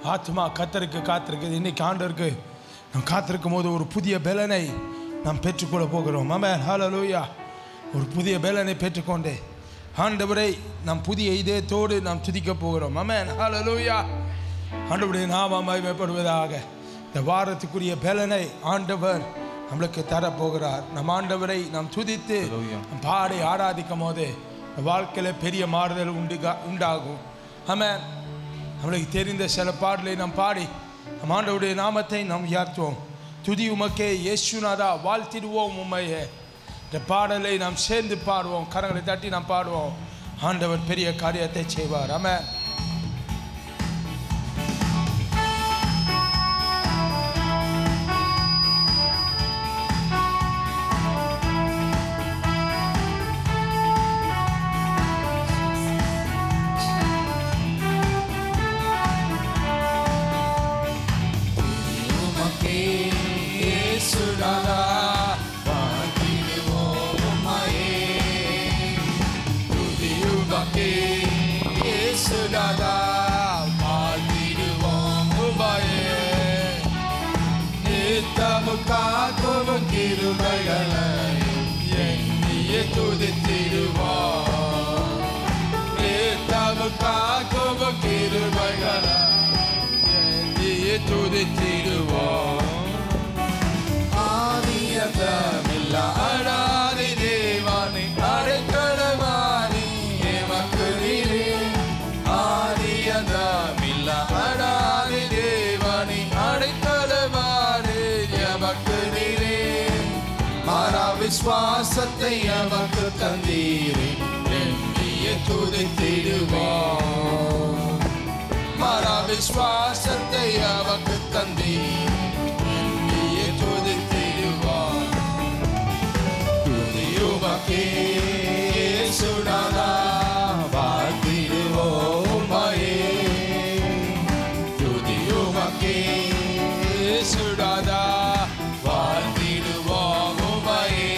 ஆத்மா கத்தருக்கு காத்திருக்குது இன்னைக்கு ஆண்டவருக்கு நாம் காத்திருக்கும் போது ஒரு புதிய பலனை நாம் பெற்றுக்கொள்ள போகிறோம் ஆமென் ஹalleluya ஒரு புதிய பலனை பெற்றுக்கொண்டு ஆண்டவரை நாம் புதிய இதயத்தோடு நாம் துதிக்க போகிறோம் ஆமென் ஹalleluya ஆண்டவருடைய நாமம் மகிமைப்படுவதாக இந்த வாரத்துக்குரிய பலனை ஆண்டவர் நம்மளுக்கு தரப்போகிறார் நம் ஆண்டவரை நாம் துதித்து நாம் பாடி ஆராதிக்கும் போது வாழ்க்கையில் பெரிய மாறுதல் உண்டு உண்டாகும் ஆமென் நம்மளுக்கு தெரிந்த சில பாடலை நாம் பாடி நம் ஆண்டவருடைய நாமத்தை நாம் உயர்த்துவோம் துதி உமக்கே இயேசுநாதா வாழ்த்திடுவோம் உம்மையே இந்த பாடலை நாம் சேர்ந்து பாடுவோம் கரங்களை தட்டி நாம் பாடுவோம் ஆண்டவர் பெரிய காரியத்தை செய்வார் ஆமென் உமக்கே இயேசுநாதா வாழ்த்திடுவோம் உம்மையே. துதி உமக்கே இயேசுநாதா வாழ்த்திடுவோம் உம்மையே. நித்தமும் காக்கும் கிருபைகளை எண்ணியே துதித்திடுவோம் நித்தமும் காக்கும் கிருபைகளை எண்ணியே துதித்திடுவோம் ஆதியந்தமில்ல அடாதி தேவானி அடைக்கலவானி எமக்கு நீரே ஆதியந்தமில்ல அடாதி தேவானி அடைக்கலவானி எமக்கு நீரே மாறா விஸ்வாசத்தை எமக்கு தந்தீரே எண்ணியே துதித்திடுவோம் மாறா விஸ்வாசத்தை அவக்கு தந்தி நீயே துதித்திடுவார் துதியுமக்கே சுடாதா வாழ்த்திடுவோமையே துதியுமக்கே சுடாதா வாழ்த்திடுவோமையே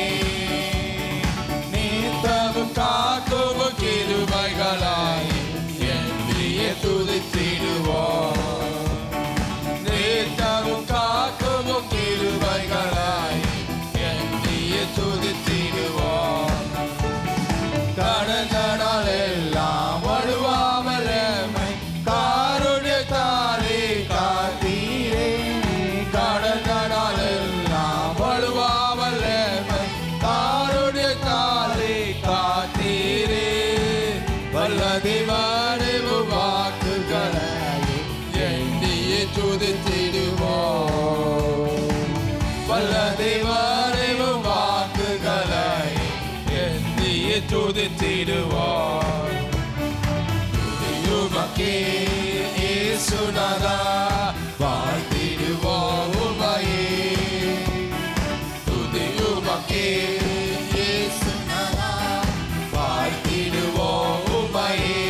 நீத்தமும் காக்கும் கிருபைகளாய் என்றியே துதித்திடுவோம் நீத்தமும் காக்கும் கிருபைகளாய் என்றியே துதித்திடுவோம் கடந்த நாள் எல்லாம் வழுவாமல் எம்மை காருண்யத்தாலே காத்தீரே கடந்த நாள் எல்லாம் வழுவாமல் எம்மை காருண்யத்தாலே காத்தீரே வல்லதிவாரிவு வாக்குகளை எண்ணியே துதித்திடுவோம் வல்லதிவாரிவு வாக்குகளை எண்ணியே துதித்திடுவோம் துதியுமக்கே இயேசுநாதா வாழ்த்திடுவோம் உமையே துதியுமக்கே இயேசுநாதா வாழ்த்திடுவோம் உமையே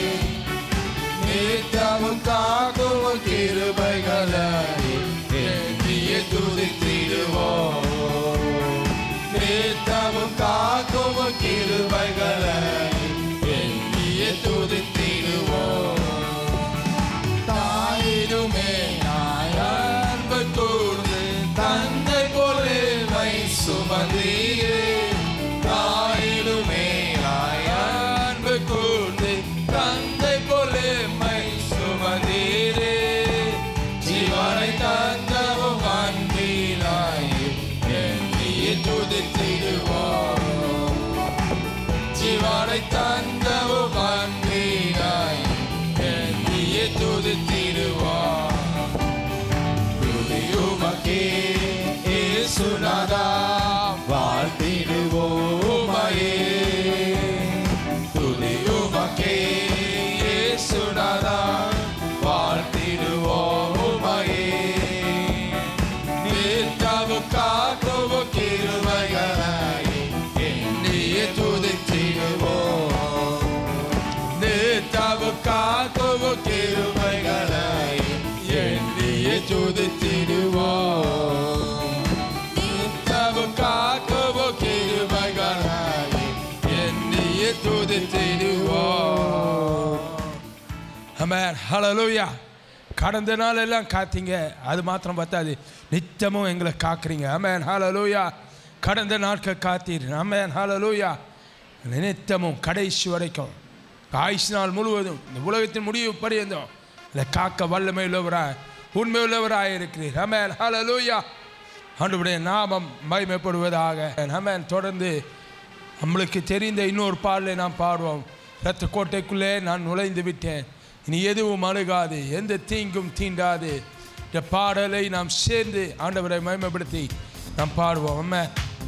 நித்தமும் காக்கும் கிருபைகளை எண்ணியே துதித்திடுவோம் நித்தமும் காக்கும் கிருபைகளை எண்ணியே துதித்திடுவோம் தாயினுமே அன்பு கூர்ந்து தந்தை போலேமை சுமந்தீரே தாயினுமே அன்பு கூர்ந்து தந்தை போலேமை சுமந்தீரே ஜீவனை தந்தவும் அன்பினாய் எண்ணியே துதித்திடுவோம் ஜீவனை தந்தவும் அன்பினாய் எண்ணியே துதித்திடுவோம் துதியுமக்கே இயேசுநாதா வாழ்த்திடுவோமையே துதியுமக்கே இயேசுநாதா வாழ்த்திடுவோமையே நித்தமும் காக்கும் கிருபைகளை எண்ணியே துதித்திடுவோம் நித்தமும் காக்கும் கிருபைகளை எண்ணியே துதித்திடுவோம் நித்தமும் காக்கும் கிருபைகளை எண்ணியே துதித்திடுவோம் Amen. Hallelujah. கடந்த நாள் எல்லாம் காத்தீங்க அது மாத்திரம் பத்தாது நித்தமும் எங்களை காக்குறீங்க ஆமேன் ஹalleluya கடந்த நாட்கள் காத்தீர் ஆமேன் ஹalleluya நித்தமும் கடைசி வரைக்கும் ஆயுஷ் நாள் முழுவதும் இந்த உலகத்தின் முடிவு பரியந்தம் இதை காக்க வல்லமை உள்ளவராய் உண்மை உள்ளவராய் இருக்கிறீர் ஆமேன் ஹalleluya ஆண்டவருடைய நாமம் மகிமைப்படுவதாக ஆமேன் தொடர்ந்து நம்மளுக்கு தெரிந்த இன்னொரு பாடலை நாம் பாடுவோம் இரத்த கோட்டைக்குள்ளே நான் நுழைந்து விட்டேன் இனி எதுவும் அணுகாது எந்த தீங்கும் தீண்டாது இந்த பாடலை நாம் சேர்ந்து ஆண்டவரை மகிமைப்படுத்தி நாம் பாடுவோம் அம்மா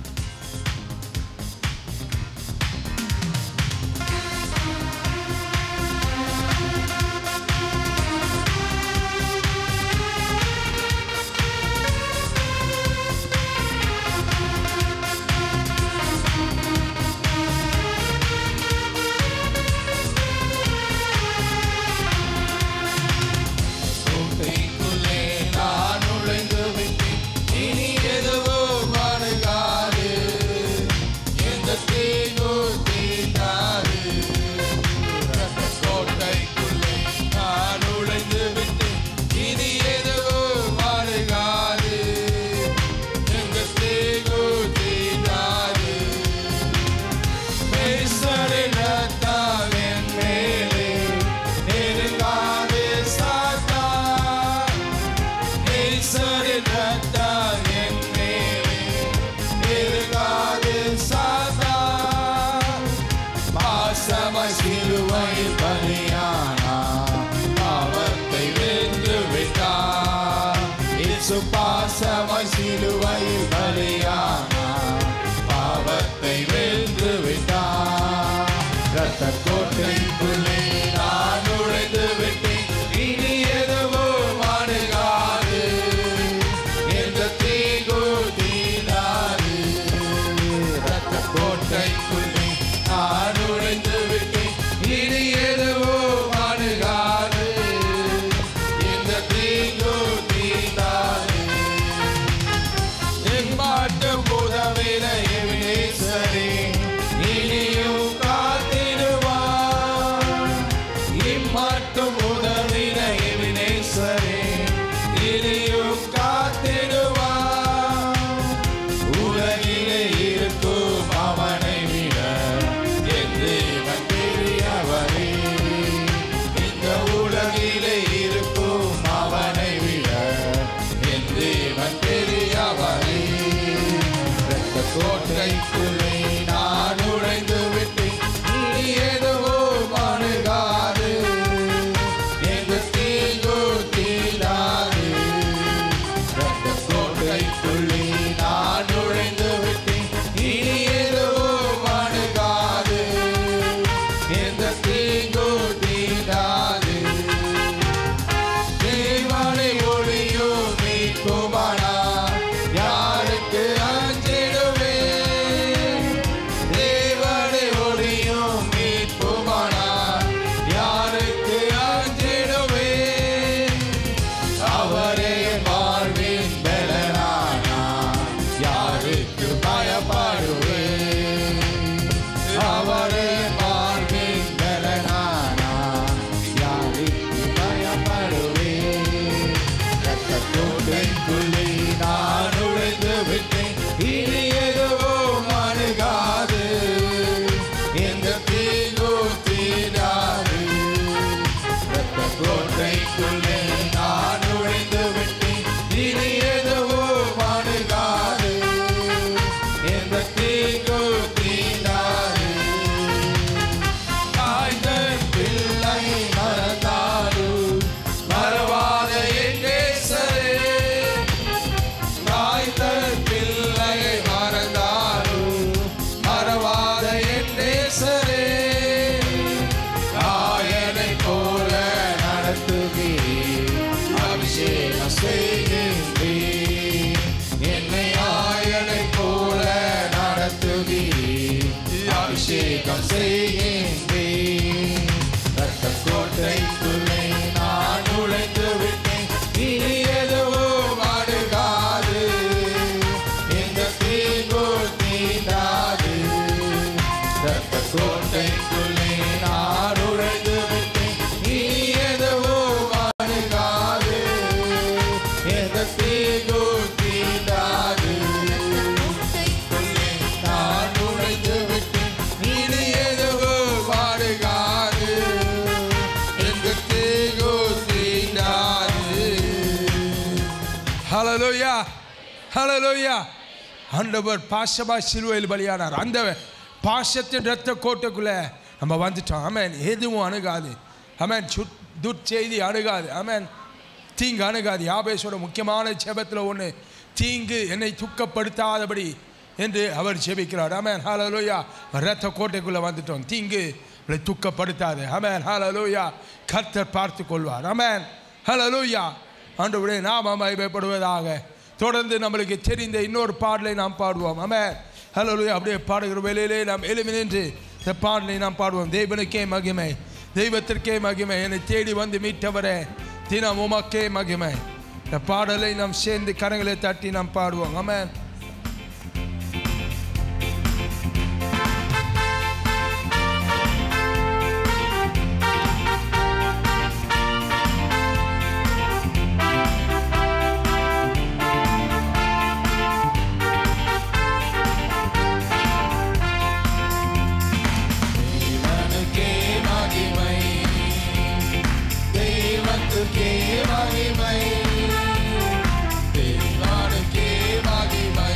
கோட்டைக்குள்ளே நான் நுழைந்து விட்டேன் இனி எதுவும் அணுகாது எந்த தீங்கும் தீண்டாது கோட்டைக்குள்ளே நான் நுழைந்து விட்டேன் இனி எதுவும் அணுகாது எந்த தீங்கும் தீண்டாது மேசரின் ரத்தம் என் மேலே நெருங்காது சாத்தான். மேசரின் ரத்தம் என் மேலே நெருங்காது சாத்தான். பாசமாய் சிலுவையில் பலியானார். பாவத்தை வென்று விட்டார். இயேசு பாசமாய் சிலுவையில் பலியானார். பாவத்தை வென்று விட்டார் ரத்த கோட்டைக்குள்ளே நான் நுழைந்து விட்டேன் இனி எதுவும் அணுகாது எந்த தீங்கும் தீண்டாது ரத்த கோட்டைக்குள்ளே நான் நுழைந்து விட்டேன் இனி எதுவும் அணுகாது எந்த தீங்கும் தீண்டாது எம்மாட்டும் உதவின எவினேசரே இனியும் காத்திடுவார் இம்மாட்டும் உதவின எவினேசரே இனியும் காத்திடுவார் உலகிலே இருக்கும் அவனை விட என் தேவன் பெரியவரே இந்த உலகிலே இருக்கும் அவனை விட என் தேவன் பெரியவரே இரத்த கோட்டைக்குள்ளே நான் நுழைந்து விட்டேன் இனி எதுவும் அணுகாது எந்த தீங்கும் தீண்டாது இரத்த கோட்டைக்குள்ளே நான் நுழைந்து விட்டேன் இனி எதுவும் அணுகாது எந்த தீங்கும் தீண்டாது தேவனை ஒளியும் மீட்புமானா யாருக்கு அஞ்சிடுவேன் தேவனை ஒளியும் மீட்புமானா யாருக்கு அஞ்சிடுவேன் அவரே வாழ்வின் பலனானா யாருக்கு பயப்படுவேன் அவரே வாழ்வின் பலனானா யாருக்கு பயப்படுவேன் ரத்தத்தோடைக்குள்ளே நான் நுழைந்து விட்டேன் இனி எதுவும் அணுகாது எந்த தீங்கும் தீண்டாது ரத்தக்கோட்டைக்குள்ளே நான் நுழைந்து விட்டேன் இனி எதுவும் அணுகாது எந்த தீங்கும் தீண்டாது தாய்ந்த பிள்ளை மறந்தாலும் மறவாத என் நேசரே தாய்ந்த பிள்ளையை மறந்தாலும் மறவாத என் நேசரே ஆயனை போல நடத்துகிறேன் அபிஷேகம் செய்கின்றேன் என்னை ஆயனை போல நடத்துகிறேன் அபிஷேகம் செய்கின்றேன் ரத்த கோட்டைக்குள்ளே நான் நுழைந்து விட்டேன் இனி எதுவும் அணுகாது எந்த தீங்கும் தீண்டாது ரத்த கோட்டைக்குள்ளே நான் நுழைந்து விட்டேன் இனி எதுவும் அணுகாது ஹalleluya ஹalleluya ஆண்டவர் பாசமாக சிலுவையில் பலியானார் அந்த பாசத்தின் ரத்த கோட்டைக்குள்ளே நம்ம வந்துட்டோம் ஆமென் எதுவும் அணுகாது ஆமென் சுட் துர்ச்செய்தி அணுகாது ஆமென் தீங்கு அணுகாது யாபேசோட முக்கியமான ஜெபத்தில் ஒன்று தீங்கு என்னை துக்கப்படுத்தாதபடி என்று அவர் ஜெபிக்கிறார் ஆமென் ஹalleluya ரத்த கோட்டைக்குள்ளே வந்துட்டோம் தீங்கு அவளை துக்கப்படுத்தாது ஆமென் ஹalleluya கர்த்தர் பார்த்து கொள்வார் ஆமென் ஹalleluya ஆண்டவரே நாம மகிமைப்படுவதாக தொடர்ந்து நம்மளுக்கு தெரிந்த இன்னொரு பாடலை நாம் பாடுவோம் ஆமென் ஹalleluya அப்படியே பாடுகிற வேளையிலே நாம் எழுமி நின்று இந்த பாடலை நாம் பாடுவோம் தேவனுக்கே மகிமை தெய்வத்திற்கே மகிமை என்னை தேடி வந்து மீட்டவரே தினம் உமக்கே மகிமை இந்த பாடலை நாம் சேர்ந்து கரங்களை தட்டி நாம் பாடுவோம் ஆமென் தேவனுக்கே மகிமை தெய்வத்துக்கே மகிமை தேவனுக்கே மகிமை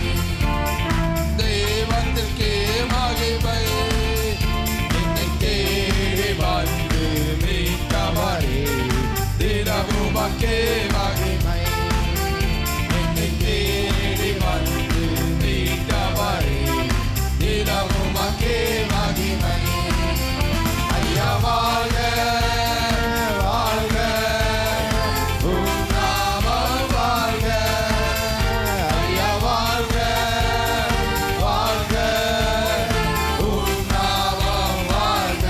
தெய்வத்துக்கே மகிமை என்னை தேடி வந்து மீட்டவரே தினமுமக்கே மகிமை என்னை தேடி வந்து மீட்டவரே தினமுமக்கே மகிமை ஐயா வாழ்க வாழ்க உம் நாமம் வாழ்க ஐயா வாழ்க வாழ்க உம் நாமம் வாழ்க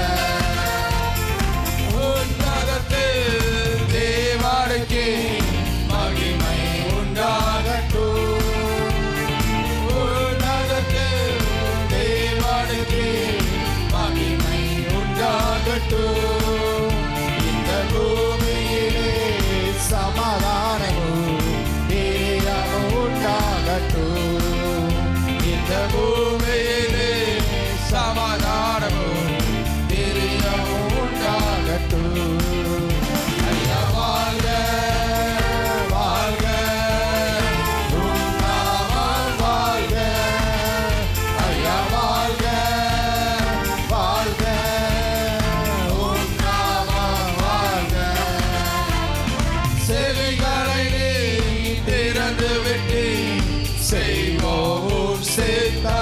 உன்னதத்தில் தேவனுக்கே மகிமை உண்டாகட்டும் உன்னதத்தில் தேவனுக்கே மகிமை உண்டாகட்டும் இந்த பூமியிலே சமாதானமும் பிரியமும் உண்டாகட்டும் இந்த பூமியிலே சமாதானமும் பிரியமும் உண்டாகட்டும் ஐயா வாழ்க வாழ்க உம் நாமம் வாழ்க ஐயா வாழ்க வாழ்க உம் நாமம் வாழ்க செவிகளை நீ திறந்து விட்டு செய்வோம் சேர்த்தா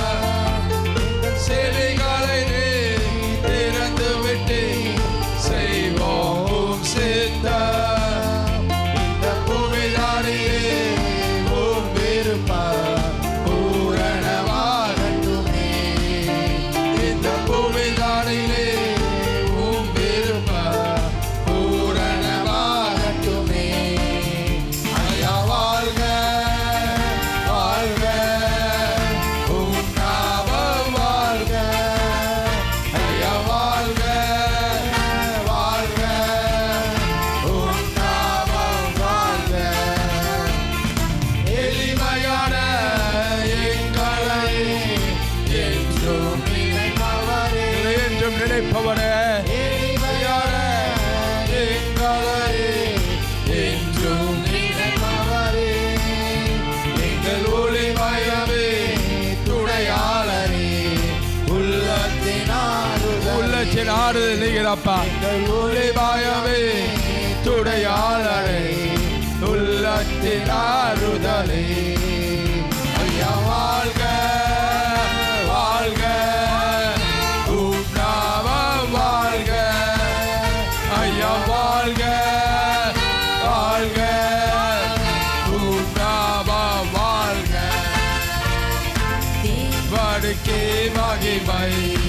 செவிகளை நீ திறந்து விட்டு செய்வோம் சேர்த்தா இந்த புவிதாரிலே உன் விருப்பம் பூரணமாகட்டுமே இந்த புவிதாரிலே உன் விருப்பம் பூரணமாகட்டுமே ஐயா வாழ்க வாழ்க உம் நாமம் வாழ்க ஐயா வாழ்க வாழ்க உம் நாமம் வாழ்க எளிமையான எங்களை என்றும் நினைப்பவரே என்றும் நினைப்பவனே எளிமையான எங்களை என்றும் நினைப்பவரே எங்கள் ஒளிமயமே துணையாளரே உள்ளத்தினாருதல் உள்ளத்தின் ஆறுதல் நீங்கிறப்பா எங்கள் ஒளிமயமே துணையாளரே உள்ளத்தின் ஆறுதலே ஐயா வாழ்க வாழ்க உம் நாமம் வாழ்க ஐயா வாழ்க வாழ்க உம் நாமம் வாழ்க தேவனுக்கே மகிமை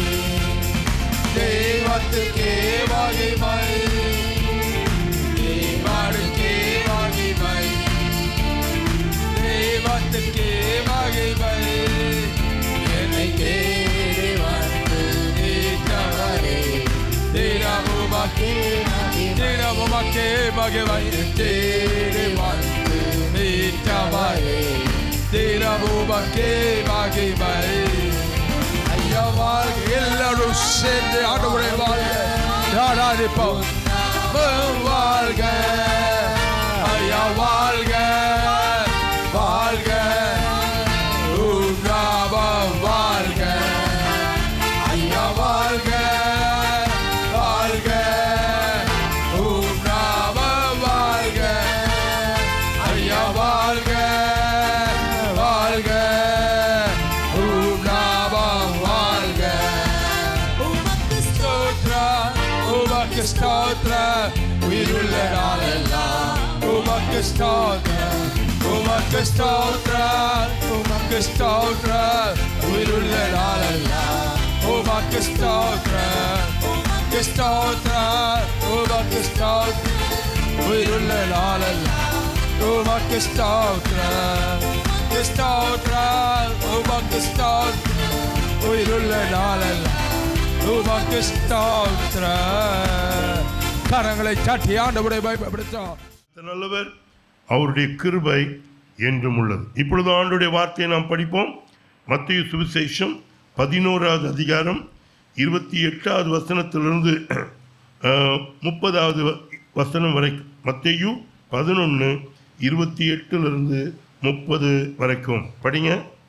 தெய்வத்துக்கே மகிமை தேவனுக்கே மகிமை தெய்வத்துக்கே மகிமை என்னை தேடி வந்து நீட்டவரே தினமுமக்கே தினமுமக்கே மகிமை தேடி வந்து நீட்டவரே தினமுமக்கே மகிமை ஐயா வாழ்க எல்லாரும் சேர்ந்து ஆண்டவரை வாழ்க ஆராதிப்போம் வாழ்க ஐயா வாழ்க உமக்கு ஸ்தோத்திரம் உமக்கு ஸ்தோத்திரம் உமக்கு ஸ்தோத்திரம் உயிருள்ள நாளெல்லாம் உமக்கு ஸ்தோத்திரம் உமக்கு ஸ்தோத்திரம் உமக்கு ஸ்தோத்திரம் உயிருள்ள நாளெல்லாம் உமக்கு ஸ்தோத்திரம் உமக்கு ஸ்தோத்திரம் உமக்கு ஸ்தோத்திரம் உயிருள்ள நாளெல்லாம் உமக்கு ஸ்தோத்திரம் கரங்களை தட்டி ஆண்டவரை பயப்படுத்தோம் நல்லவர் அவருடைய கிருபை என்றும் உள்ளது இப்பொழுது ஆண்டுடைய வார்த்தையை நாம் படிப்போம் மத்திய சுவிசேஷம் பதினோராவது அதிகாரம் இருபத்தி எட்டாவது வசனத்திலிருந்து அஹ், முப்பதாவது வ- வசனம் வரைக்கும் மத்தேயு பதினொன்று இருபத்தி எட்டுலேருந்து முப்பது வரைக்கும் படிங்க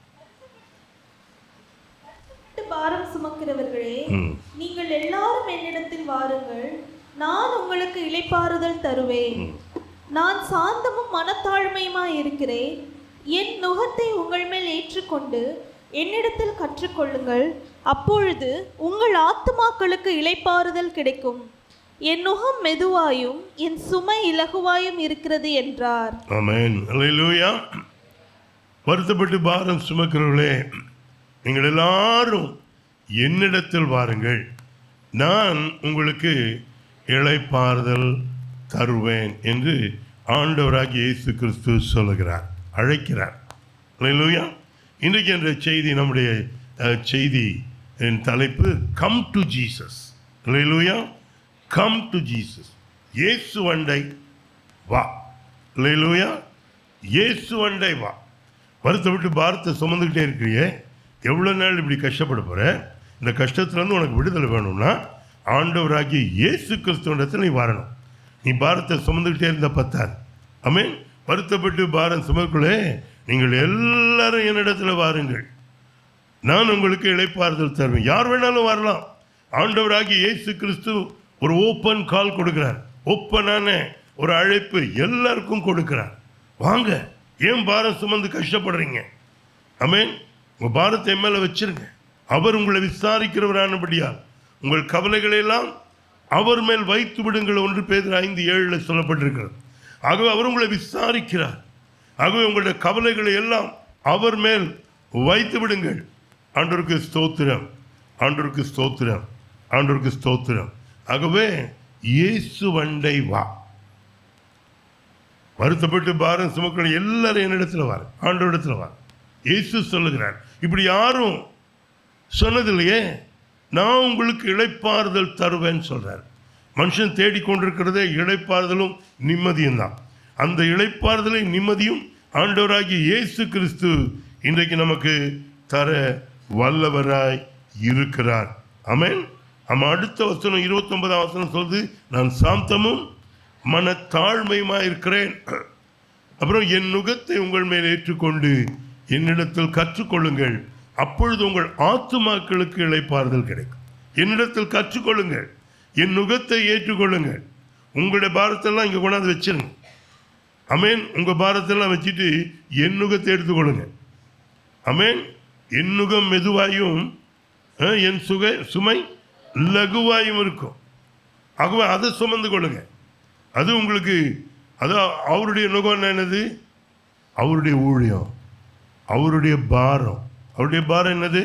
பாரம் சுமக்கிறவர்களே ம். நீங்கள் எல்லாரும் என்னிடத்தில் வாருங்கள் நான் உங்களுக்கு இளைப்பாறுதல் தருவேன் நான் சாந்தமும் மனத்தாழ்மையுமாய் இருக்கிறேன் என் நுகத்தை உங்கள் மேல் ஏற்றுக்கொண்டு என்னிடத்தில் கற்றுக்கொள்ளுங்கள் அப்பொழுது உங்கள் ஆத்துமாக்களுக்கு இளைப்பாறுதல் கிடைக்கும் என் நுகம் மெதுவாயும் என் சுமை இலகுவாயும் இருக்கிறது என்றார் ஆமென் அல்லேலூயா வருத்தப்பட்டு பாரம் சுமக்கிறவர்களே நீங்கள் எல்லாரும் என்னிடத்தில் வாருங்கள் நான் உங்களுக்கு இளைப்பாறுதல் தருவேன் என்று ஆண்டவராகிய இயேசு கிறிஸ்து சொல்லுகிறார் அழைக்கிறார் அல்லேலூயா இன்றைக்கு என்ற செய்தி நம்முடைய அஹ், செய்தி என் தலைப்பு come to Jesus hallelujah come to Jesus இயேசு வண்டை வா லேலூயா இயேசு வண்டை வா வருத்தப்பட்டு பாரத்தை சுமந்துக்கிட்டே இருக்கிறியே எவ்வளோ நாள் இப்படி கஷ்டப்பட போகிற இந்த கஷ்டத்துலேருந்து உனக்கு விடுதலை வேணும்னா ஆண்டவராகிய இயேசு கிறிஸ்துவண்டத்தில் நீ வரணும் நீ பாரத்தை சுமந்துக்கிட்டே இருந்த பத்தாது ஆமென் வருத்தப்பட்டு பாரம் சுமக்குள்ளே நீங்கள் எல்லாரும் என்னிடத்தில் வாருங்கள் நான் உங்களுக்கு இளைப்பாறுதல் தருவேன் யார் வேணாலும் வரலாம் ஆண்டவராகிய இயேசு கிறிஸ்து ஒரு ஓப்பன் கால் கொடுக்கிறார் ஓப்பனான ஒரு அழைப்பு எல்லாருக்கும் கொடுக்கிறார் வாங்க ஏன் பாரம் சுமந்து கஷ்டப்படுறீங்க ஆமென் உங்க பாரத்தை என் மேல வச்சிருங்க அவர் உங்களை விசாரிக்கிறவரானபடியால் உங்கள் கவலைகளை எல்லாம் அவர் மேல் வைத்து விடுங்கள் ஒன்று பேர் ஐந்து ஏழுல சொல்லப்பட்டிருக்கிறது ஆகவே அவர் உங்களை விசாரிக்கிறார் ஆகவே உங்களுடைய கவலைகளை எல்லாம் அவர் மேல் வைத்து விடுங்கள் ஆண்டவருக்கு ஸ்தோத்திரம் ஆண்டவருக்கு ஸ்தோத்திரம் ஆண்டவருக்கு ஸ்தோத்திரம் ஆகவே இயேசு வண்டை வா வருத்தப்பட்டு பாரம் சுமக்கிற எல்லாரும் என்னிடத்துல வாரு ஆண்டவரிடத்துல வா இயேசு சொல்லுகிறார் இப்படி யாரும் சொன்னதில்லையே நான் உங்களுக்கு இளைப்பாறுதல் தருவேன்னு சொல்றார் மனுஷன் தேடிக்கொண்டிருக்கிறதே இளைப்பாறுதலும் நிம்மதியும் தான் அந்த இளைப்பாறுதலை நிம்மதியும் ஆண்டவராகிய இயேசு கிறிஸ்து இன்றைக்கு நமக்கு தர வல்லவராய் இருக்கிறார் ஆமென் நம்ம அடுத்த வசனம் இருபத்தொன்பதாம் வசனம் சொல்லுது நான் சாந்தமும் மனத்தாழ்மையுமா இருக்கிறேன் அப்புறம் என் நுகத்தை உங்கள் மேல் ஏற்றுக்கொண்டு என்னிடத்தில் கற்றுக்கொள்ளுங்கள் அப்பொழுது உங்கள் ஆத்துமாக்களுக்கு இளைப்பாறுதல் கிடைக்கும் என்னிடத்தில் கற்றுக்கொள்ளுங்கள் என் நுகத்தை ஏற்றுக்கொள்ளுங்கள் உங்களுடைய பாரத்தெல்லாம் இங்கே கொண்டாந்து வச்சிருங்க அமேன் உங்கள் பாரத்தெல்லாம் வச்சுட்டு என் நுகத்தை எடுத்துக்கொள்ளுங்க அமேன் என் நுகம் மெதுவாயும் அஹ், என் சுக சுமை லகுவாயும் இருக்கும் ஆகவே அதை சுமந்து கொள்ளுங்க அது உங்களுக்கு அது அவருடைய நுகம் என்னது அவருடைய ஊழியம் அவருடைய பாரம் அவருடைய பாரம் என்னது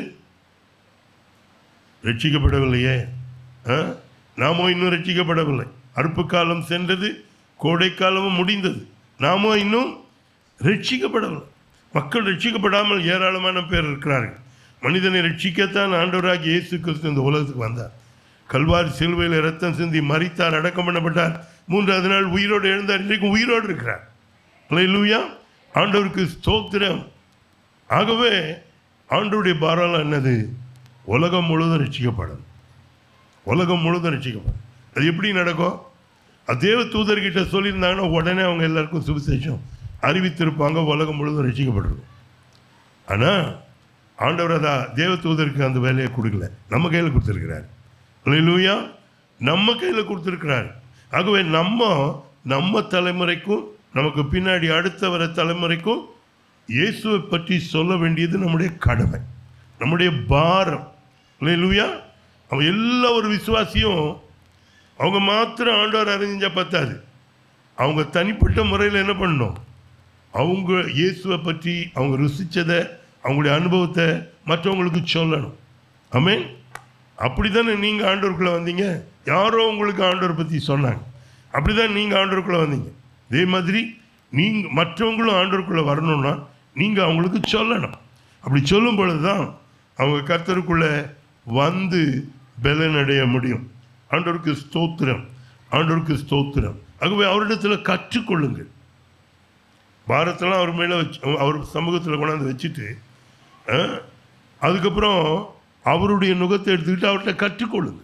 ரட்சிக்கப்படவில்லையே ஆ? நாமோ இன்னும் ரட்சிக்கப்படவில்லை அறுப்பு காலம் சென்றது கோடைக்காலமும் முடிந்தது நாமோ இன்னும் ரட்சிக்கப்படவில்லை மக்கள் ரட்சிக்கப்படாமல் ஏராளமான பேர் இருக்கிறார்கள் மனிதனை ரட்சிக்கத்தான் ஆண்டவராகி இயேசு கிறிஸ்து இந்த உலகத்துக்கு வந்தார் கல்வாரி சிலுவையில் ரத்தம் சிந்தி மரித்தார் அடக்கம் பண்ணப்பட்டார் மூன்றாவது நாள் உயிரோடு எழுந்தார் இன்றைக்கும் உயிரோடு இருக்கிறார் லூயா ஆண்டவருக்கு ஸ்தோத்திரம் ஆகவே ஆண்டவருடைய பாரம் என்னது உலகம் முழுவதும் ரட்சிக்கப்படும் உலகம் முழுவதும் ரட்சிக்கப்படும் அது எப்படி நடக்கும் அது தேவ தூதர்கிட்ட சொல்லியிருந்தாங்கன்னா உடனே அவங்க எல்லாருக்கும் சுவிசேஷம் அறிவித்திருப்பாங்க உலகம் முழுவதும் ரட்சிக்கப்பட்டிருக்கும் ஆனால் ஆண்டவர் அதா தேவ தூதருக்கு அந்த வேலையை கொடுக்கல நம்ம கையில் கொடுத்துருக்கிறார் லூயா நம்ம கையில் கொடுத்துருக்கிறார் ஆகவே நம்ம நம்ம தலைமுறைக்கும் நமக்கு பின்னாடி அடுத்த வர தலைமுறைக்கும் இயேசுவை பற்றி சொல்ல வேண்டியது நம்முடைய கடமை நம்முடைய பாரம் லூயா அவன் எல்லா ஒரு விசுவாசியும் அவங்க மாத்திரம் ஆண்டவர் அறிஞ்சா பத்தாது அவங்க தனிப்பட்ட முறையில் என்ன பண்ணணும் அவங்க இயேசுவை பற்றி அவங்க ருசிச்சதை அவங்களுடைய அனுபவத்தை மற்றவங்களுக்கு சொல்லணும் ஆமென் அப்படி தானே நீங்கள் ஆண்டவருக்குள்ளே வந்தீங்க யாரோ உங்களுக்கு ஆண்டவர் பற்றி சொன்னாங்க அப்படி தான் நீங்கள் ஆண்டவருக்குள்ளே வந்தீங்க இதே மாதிரி நீங்கள் மற்றவங்களும் ஆண்டவருக்குள்ளே வரணும்னா நீங்கள் அவங்களுக்கு சொல்லணும் அப்படி சொல்லும் பொழுது தான் அவங்க கர்த்தருக்குள்ளே வந்து பலனடைய முடியும் ஆண்டவருக்கு ஸ்தோத்திரம் ஆண்டவருக்கு ஸ்தோத்திரம் ஆகவே அவரிடத்தில் கற்றுக்கொள்ளுங்கள் பாரத்தெல்லாம் அவர் மேலே வச்சு அவர் சமூகத்தில் கொண்டாந்து வச்சுட்டு அஹ், அதுக்கப்புறம் அவருடைய நுகத்தை எடுத்துக்கிட்டு அவர்கிட்ட கற்றுக்கொள்ளுங்க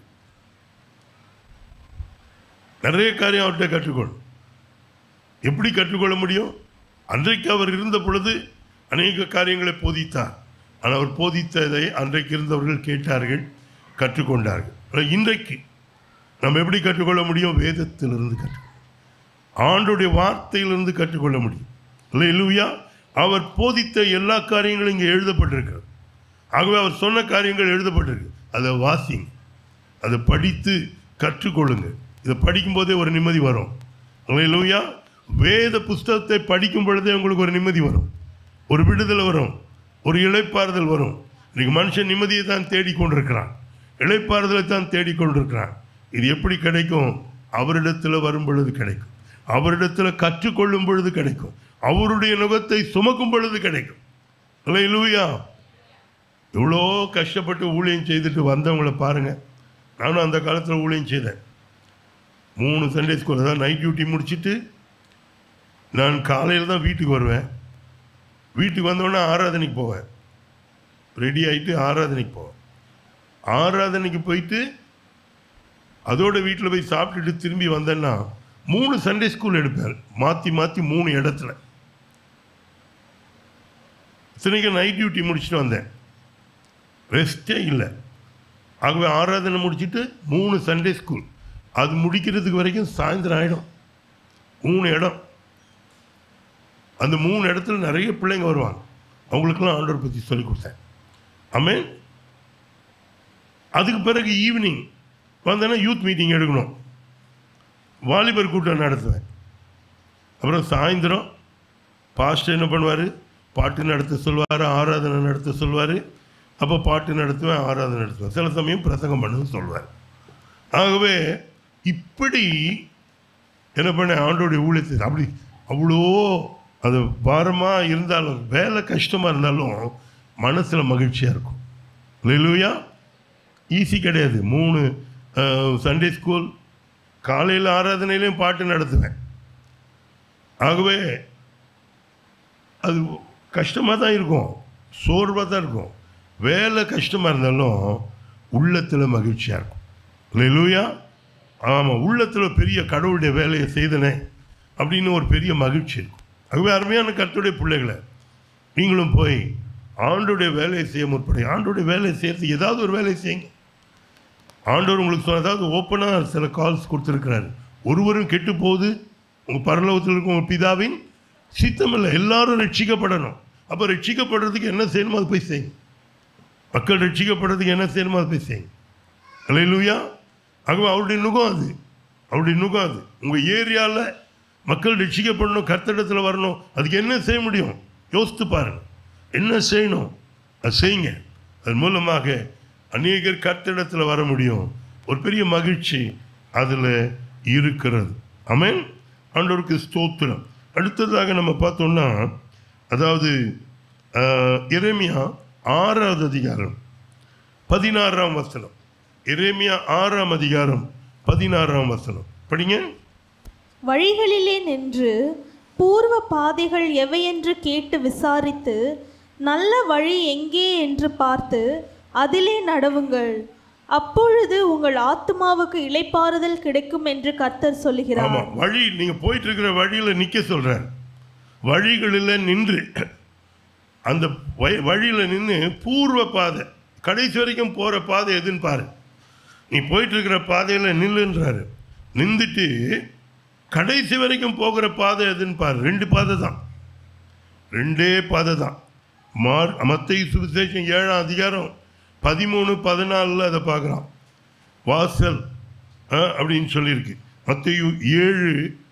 நிறைய காரியம் அவர்கிட்ட கற்றுக்கொள்ளும் எப்படி கற்றுக்கொள்ள முடியும் அன்றைக்கு அவர் இருந்த பொழுது அநேக காரியங்களை போதித்தார் ஆனால் அவர் போதித்ததை அன்றைக்கு இருந்தவர்கள் கேட்டார்கள் கற்றுக்கொண்டார்கள் ஆனால் இன்றைக்கு நம்ம எப்படி கற்றுக்கொள்ள முடியும் வேதத்திலிருந்து கற்றுக்கொள்ள ஆண்டுடைய வார்த்தையிலிருந்து கற்றுக்கொள்ள முடியும் இல்லையா அவர் போதித்த எல்லா காரியங்களும் இங்கே எழுதப்பட்டிருக்கிறது ஆகவே அவர் சொன்ன காரியங்கள் எழுதப்பட்டிருக்கு அதை வாசிங்க அதை படித்து கற்றுக்கொள்ளுங்க இதை படிக்கும்போதே ஒரு நிம்மதி வரும் இல்லையா வேத புஸ்தகத்தை படிக்கும் பொழுதே உங்களுக்கு ஒரு நிம்மதி வரும் ஒரு விடுதலை வரும் ஒரு இளைப்பாறுதல் வரும் இன்னைக்கு மனுஷன் நிம்மதியை தான் தேடிக்கொண்டிருக்கிறான் இளைப்பாறுதலை தான் தேடிக்கொண்டிருக்கிறான் இது எப்படி கிடைக்கும் அவரிடத்தில் வரும் பொழுது கிடைக்கும் அவரிடத்தில் கற்றுக்கொள்ளும் பொழுது கிடைக்கும் அவருடைய நுகத்தை சுமக்கும் பொழுது கிடைக்கும் இல்லையா எவ்வளோ கஷ்டப்பட்டு ஊழியம் செய்துட்டு வந்தவங்கள பாருங்க நானும் அந்த காலத்தில் ஊழியம் செய்தேன் மூணு சண்டே ஸ்கூல் தான் நைட் டியூட்டி முடிச்சுட்டு நான் காலையில் தான் வீட்டுக்கு வருவேன் வீட்டுக்கு வந்தோடனே ஆராதனைக்கு போவேன் ரெடி ஆகிட்டு ஆராதனைக்கு போவேன் ஆராதனைக்கு போயிட்டு அதோட வீட்டில் போய் சாப்பிட்டுட்டு திரும்பி வந்தேன்னா மூணு சண்டே ஸ்கூல் எடுப்பேன் மாற்றி மாற்றி மூணு இடத்துல இத்தனைக்கும் நைட் டியூட்டி முடிச்சுட்டு வந்தேன் ரெஸ்டே இல்லை ஆகவே ஆராதனை முடிச்சுட்டு மூணு சண்டே ஸ்கூல் அது முடிக்கிறதுக்கு வரைக்கும் சாயந்தரம் ஆகிடும் மூணு இடம் அந்த மூணு இடத்துல நிறைய பிள்ளைங்க வருவாங்க அவங்களுக்கெல்லாம் ஆண்டவர் பற்றி சொல்லி கொடுத்தேன் ஆமென் அதுக்கு பிறகு ஈவினிங் வந்தேன்னா யூத் மீட்டிங் எடுக்கணும் வாலிபர் கூட்டம் நடத்துவேன் அப்புறம் சாயந்தரம் பாஸ்டர் என்ன பண்ணுவார் பாட்டு நடத்த சொல்வார் ஆராதனை நடத்த சொல்வார் அப்போ பாட்டு நடத்துவேன் ஆராதனை நடத்துவேன் சில சமயம் பிரசங்கம் பண்ணு சொல்வார் ஆகவே இப்படி என்ன பண்ண ஆண்டோடைய ஊழியத்தை அப்படி அவ்வளோ அது பாரமாக இருந்தாலும் வேலை கஷ்டமாக இருந்தாலும் மனசில் மகிழ்ச்சியாக இருக்கும் இல்லையா ஈஸி கிடையாது மூணு சண்டே ஸ்கூல் காலையில் ஆராதனையிலையும் பாட்டு நடத்துவேன் ஆகவே அது கஷ்டமாக தான் இருக்கும் சோர்வாக தான் இருக்கும் வேலை கஷ்டமாக இருந்தாலும் உள்ளத்தில் மகிழ்ச்சியாக இருக்கும் இல்லையா ஆமாம் உள்ளத்தில் பெரிய கடவுளுடைய வேலையை செய்தனே அப்படின்னு ஒரு பெரிய மகிழ்ச்சி இருக்கும் ஆகவே அருமையான கர்த்தருடைய பிள்ளைகளை நீங்களும் போய் ஆண்டோடைய வேலையை செய்ய முற்படி ஆண்டோடைய வேலையை செய்யறது ஏதாவது ஒரு வேலையை செய்யுங்க ஆண்டவர் உங்களுக்கு சொன்ன அதாவது ஓப்பனாக சில கால்ஸ் கொடுத்துருக்கிறாரு ஒருவரும் கெட்டு போகுது உங்கள் பரலோகத்தில் இருக்கும் உங்கள் பிதாவின் சித்தமில்லை எல்லாரும் ரட்சிக்கப்படணும் அப்போ ரட்சிக்கப்படுறதுக்கு என்ன செய்யணுமோ அது போய் செய்யுங்க மக்கள் ரட்சிக்கப்படுறதுக்கு என்ன செய்யணுமோ அது போய் செய்யுங்க அல்லையிலூயா ஆகவே அவருடைய நுகம் அது அவருடைய நுகம் அது உங்கள் ஏரியாவில் மக்கள் ரட்சிக்கப்படணும் கர்த்தடத்தில் வரணும் அதுக்கு என்ன செய்ய முடியும் யோசித்து பாருங்க என்ன செய்யணும் அது செய்யுங்க அதன் மூலமாக அநேகர் கர்த்தடத்தில் வர முடியும் ஒரு பெரிய மகிழ்ச்சி அதில் இருக்கிறது ஆமென் ஆண்டவருக்கு ஸ்தோத்திரம் அடுத்ததாக நம்ம பார்த்தோம்னா அதாவது ஆஹ், எரேமியா ஆறாவது அதிகாரம் பதினாறாம் வசனம் எரேமியா ஆறாம் அதிகாரம் பதினாறாம் வசனம் படிங்க வழிகளிலே நின்று பூர்வ பாதைகள் எவையென்று கேட்டு விசாரித்து நல்ல வழி எங்கே என்று பார்த்து அதிலே நடவுங்கள் அப்பொழுது உங்கள் ஆத்துமாவுக்கு இளைப்பாறுதல் கிடைக்கும் என்று கர்த்தர் சொல்லுகிறார் ஆமாம் வழி நீங்கள் போயிட்டு இருக்கிற வழியில் நிற்க சொல்கிறார் வழிகளில் நின்று அந்த வழி- வழியில் நின்று பூர்வ பாதை கடைசி வரைக்கும் போகிற பாதை எதுன்னு பாரு நீ போயிட்டு இருக்கிற பாதையில் நில்லுன்றாரு நின்றுட்டு கடைசி வரைக்கும் போகிற பாதை எதுன்னு பாரு ரெண்டு பாதை தான் ரெண்டே பாதை தான் மார் மத்திய சுவிசேஷம் ஏழாம் அதிகாரம் பதிமூணு பதினாலில் அதை பார்க்குறான் வாசல் ஆ, அப்படின்னு சொல்லியிருக்கு மத்தையு ஏழு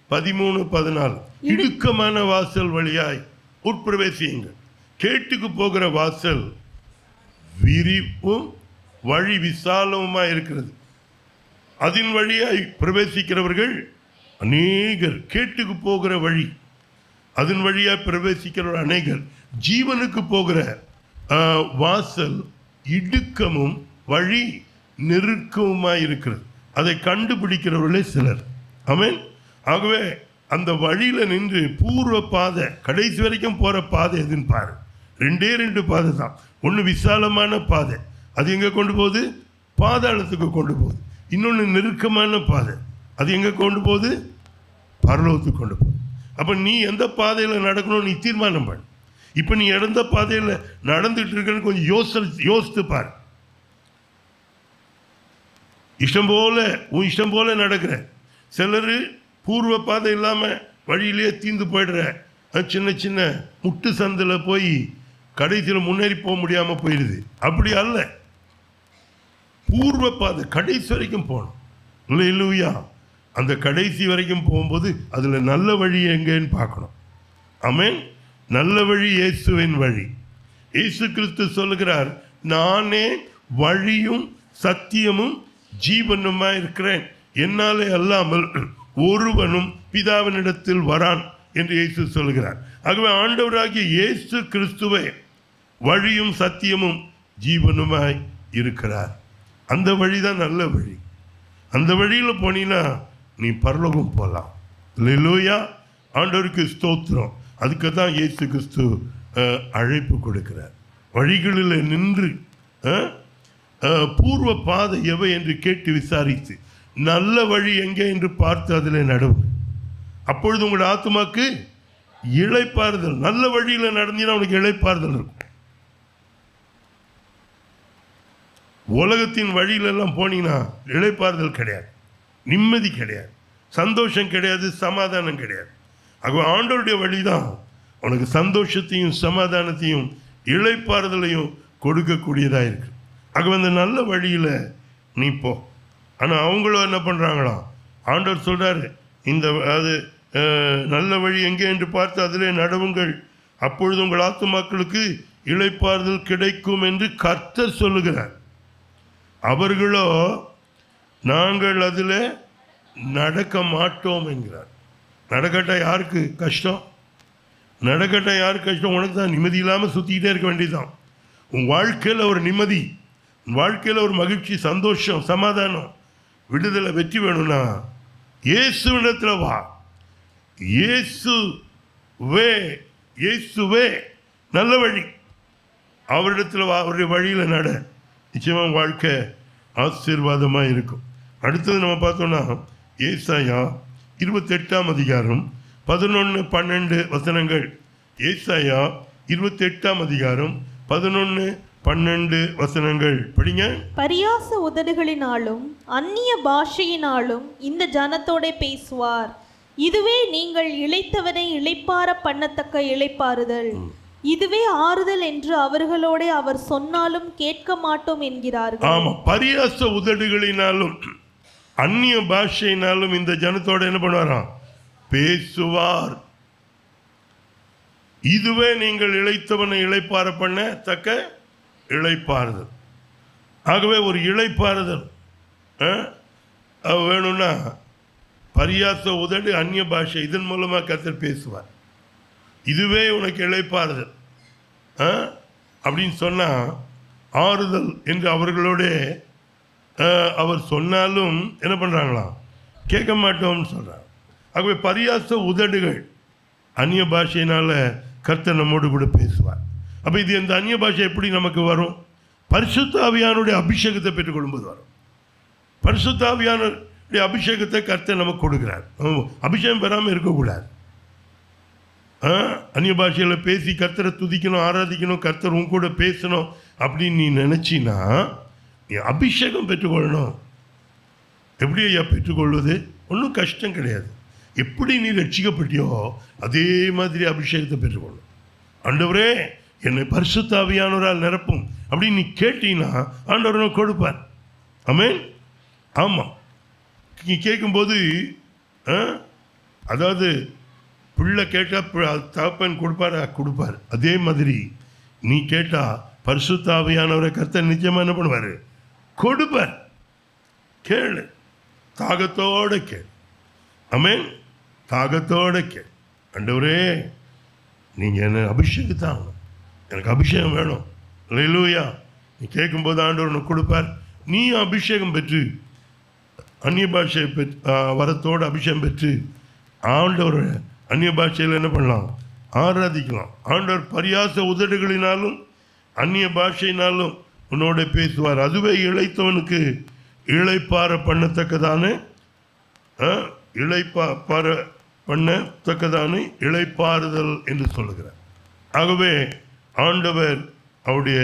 பதிமூணு பதினாலு இடுக்கமான வாசல் வழியாய் உட்பிரவேசியுங்கள் கேட்டுக்கு போகிற வாசல் விரிப்பும் வழி விசாலமுமாய் இருக்கிறது அதன் வழியாய் பிரவேசிக்கிறவர்கள் அநேகர் கேட்டுக்கு போகிற வழி அதன் வழியாய் பிரவேசிக்கிற அநேகர் ஜீவனுக்கு போகிற ஆ, வாசல் இடுக்கமும் வழி நெருக்கமுமாய் இருக்கிறது அதை கண்டுபிடிக்கிறவர்களே சிலர் ஆமென் ஆகவே அந்த வழியில நின்று பூர்வ பாதை கடைசி வரைக்கும் போற பாதை எதுன்னு பாரு ரெண்டே ரெண்டு பாதை தான் ஒன்று விசாலமான பாதை அது எங்க கொண்டு போகுது பாதாளத்துக்கு கொண்டு போகுது இன்னொன்று நெருக்கமான பாதை அது எங்க கொண்டு போகுது பரலோகத்துக்கு கொண்டு போகுது அப்போ நீ எந்த பாதையில் நடக்கணும் நீ தீர்மானம் பண்ணு இப்போ நீ எந்த பாதையில் நடந்துட்டு இருக்கன்னு கொஞ்சம் யோசி யோசித்து பாரு இஷ்டம் போல உன் இஷ்டம் போல நடக்கிற சிலர் பூர்வ பாதை இல்லாமல் வழியிலேயே தீந்து போயிடுற அது சின்ன சின்ன முட்டு சந்தில் போய் கடைசியில் முன்னேறி போக முடியாமல் போயிடுது அப்படி அல்ல பூர்வ பாதை கடைசி வரைக்கும் போகணும் இல்லை இல்லையா அந்த கடைசி வரைக்கும் போகும்போது அதில் நல்ல வழி எங்கேன்னு பார்க்கணும் ஆமென் நல்ல வழி இயேசுவின் வழி இயேசு கிறிஸ்து சொல்லுகிறார் நானே வழியும் சத்தியமும் ஜீவனுமா இருக்கிறேன் என்னாலே அல்லாமல் ஒருவனும் பிதாவினிடத்தில் வரான் என்று இயேசு சொல்லுகிறார் ஆகவே ஆண்டவராகிய இயேசு கிறிஸ்துவே வழியும் சத்தியமும் ஜீவனுமாய் இருக்கிறார் அந்த வழிதான் நல்ல வழி அந்த வழியில் போனீன்னா நீ பரலோகம் போகலாம் லூயா ஆண்டவருக்கு ஸ்தோத்திரம் அதுக்கு தான் இயேசு கிறிஸ்து அஹ், அழைப்பு கொடுக்கிறார் வழிகளில் நின்று அஹ், அஹ், பூர்வ பாதை எவை என்று கேட்டு விசாரித்து நல்ல வழி எங்கே என்று பார்த்து அதில் நடவு அப்பொழுது உங்களோட ஆத்மாக்கு இளைப்பாறுதல் நல்ல வழியில் நடந்தீங்கன்னா உனக்கு இளைப்பாறுதல் இருக்கும் உலகத்தின் வழியிலெல்லாம் போனீங்கன்னா இளைப்பாறுதல் கிடையாது நிம்மதி கிடையாது சந்தோஷம் கிடையாது சமாதானம் கிடையாது ஆகவே ஆண்டவருடைய வழிதான் உனக்கு சந்தோஷத்தையும் சமாதானத்தையும் இளைப்பாறுதலையும் கொடுக்கக்கூடியதாக இருக்கு ஆகவே அந்த நல்ல வழியில் நீ போ ஆனால் அவங்களும் என்ன பண்ணுறாங்களாம் ஆண்டவர் சொல்கிறாரு இந்த அது அஹ், நல்ல வழி எங்கே என்று பார்த்து அதிலே நடவுங்கள் அப்பொழுது உங்கள் ஆத்துமாக்களுக்கு இளைப்பாறுதல் கிடைக்கும் என்று கர்த்தர் சொல்லுகிறார் அவர்களோ நாங்கள் அதில் நடக்க மாட்டோம் என்கிறார் நடக்கட்டா யாருக்கு கஷ்டம் நடக்கட்டா யாருக்கு கஷ்டம் உனக்கு தான் நிம்மதி இல்லாமல் சுற்றிக்கிட்டே இருக்க வேண்டியதுதான் உன் வாழ்க்கையில் ஒரு நிம்மதி உன் வாழ்க்கையில் ஒரு மகிழ்ச்சி சந்தோஷம் சமாதானம் விடுதலை வெற்றி வேணும்னா இயேசுவிடத்தில் வா இயேசுவே இயேசுவே நல்ல வழி அவரிடத்தில் வா அவருடைய வழியில் நட நிச்சயமாக உன் வாழ்க்கை ஆசீர்வாதமாக இருக்கும் அடுத்தது நம்ம பார்த்தோம்னா ஏசாயா இருபத்தெட்டாம் அதிகாரம் பதினொன்று பன்னெண்டு வசனங்கள் ஏசாயா இருபத்தெட்டாம் அதிகாரம் பதினொன்று பன்னெண்டு வசனங்கள் படிங்க பரியாச உதடுகளினாலும் அந்நிய பாஷையினாலும் இந்த ஜனத்தோட பேசுவார் இதுவே நீங்கள் இளைத்தவனை இளைப்பார பண்ணத்தக்க இளைப்பாறுதல் இதுவே ஆறுதல் என்று அவர்களோட அவர் சொன்னாலும் கேட்க மாட்டோம் என்கிறார்கள் ஆமா பரியாச உதடுகளினாலும் அந்நிய பாஷையினாலும் இந்த ஜனத்தோட என்ன பண்ணுவாராம் பேசுவார் இதுவே நீங்கள் இளைத்தவனை இளைப்பார பண்ண தக்க இளைப்பாறுதல் ஆகவே ஒரு இளைப்பாறுதல் ஆ, அது வேணும்னா பரியாச உதடு அந்நிய பாஷை இதன் மூலமாக கத்தர் பேசுவார் இதுவே உனக்கு இளைப்பாறுதல் ஆ? அப்படின்னு சொன்னால் ஆறுதல் என்று அவர்களோட ஆ, அவர் சொன்னாலும் என்ன பண்ணுறாங்களாம் கேட்க மாட்டோம்னு சொல்கிறாங்க ஆகவே பரியாச உதடுகள் அந்நிய பாஷையினால் கர்த்தர் நம்மோடு கூட பேசுவார் அப்போ இது இந்த அந்நிய பாஷை எப்படி நமக்கு வரும் பரிசுத்த ஆவியானுடைய அபிஷேகத்தை பெற்றுக்கொள்ளும்போது வரும் பரிசுத்த ஆவியானுடைய அபிஷேகத்தை கர்த்தர் நமக்கு கொடுக்கிறார் நம்ம அபிஷேகம் பெறாமல் இருக்கக்கூடாது ஆ, அந்நிய பாஷையில் பேசி கர்த்தரை துதிக்கணும் ஆராதிக்கணும் கர்த்தர் உன் கூட பேசணும் அப்படின்னு நீ நினச்சினா நீ அபிஷேகம் பெற்றுக்கொள்ளணும் எப்படி ஐயா பெற்றுக்கொள்வது ஒன்றும் கஷ்டம் கிடையாது எப்படி நீ ரட்சிக்கப்பட்டியோ அதே மாதிரி அபிஷேகத்தை பெற்றுக்கொள்ளும் ஆண்டவரே என்னை பரிசுத்தாவியானவரால் நிரப்பும் அப்படின்னு நீ கேட்டீங்கன்னா ஆண்டவர் உனக்கு கொடுப்பார் ஆமென் ஆமாம் நீ கேட்கும்போது ஆ, அதாவது பிள்ளை கேட்டால் தகப்பன் கொடுப்பார் கொடுப்பார் அதே மாதிரி நீ கேட்டால் பரிசுத்தாவியானவரை கர்த்தர் நிச்சயமா என்ன பண்ணுவார் கொடுப்பார் கேளு தாகத்தோட கேளு அமேன் தாகத்தோட கேளு ஆண்டவரே நீங்கள் என்ன அபிஷேகத்தான் எனக்கு அபிஷேகம் வேணும் லூயா நீ கேட்கும்போது ஆண்டவர் உனக்கு கொடுப்பார் நீ அபிஷேகம் பெற்று அந்நிய பாஷை பெற்று வரத்தோடு அபிஷேகம் பெற்று ஆண்டவர் அந்நிய பாஷையில் என்ன பண்ணலாம் ஆராதிக்கலாம் ஆண்டவர் பரியாச உதடுகளினாலும் அந்நிய பாஷையினாலும் உன்னோட பேசுவார் அதுவே இழைத்தவனுக்கு இழைப்பார பண்ணத்தக்கதான ஆ, இளைப்பா பார பண்ணத்தக்கதான இளைப்பாறுதல் என்று சொல்லுகிறார் ஆகவே ஆண்டவர் அவருடைய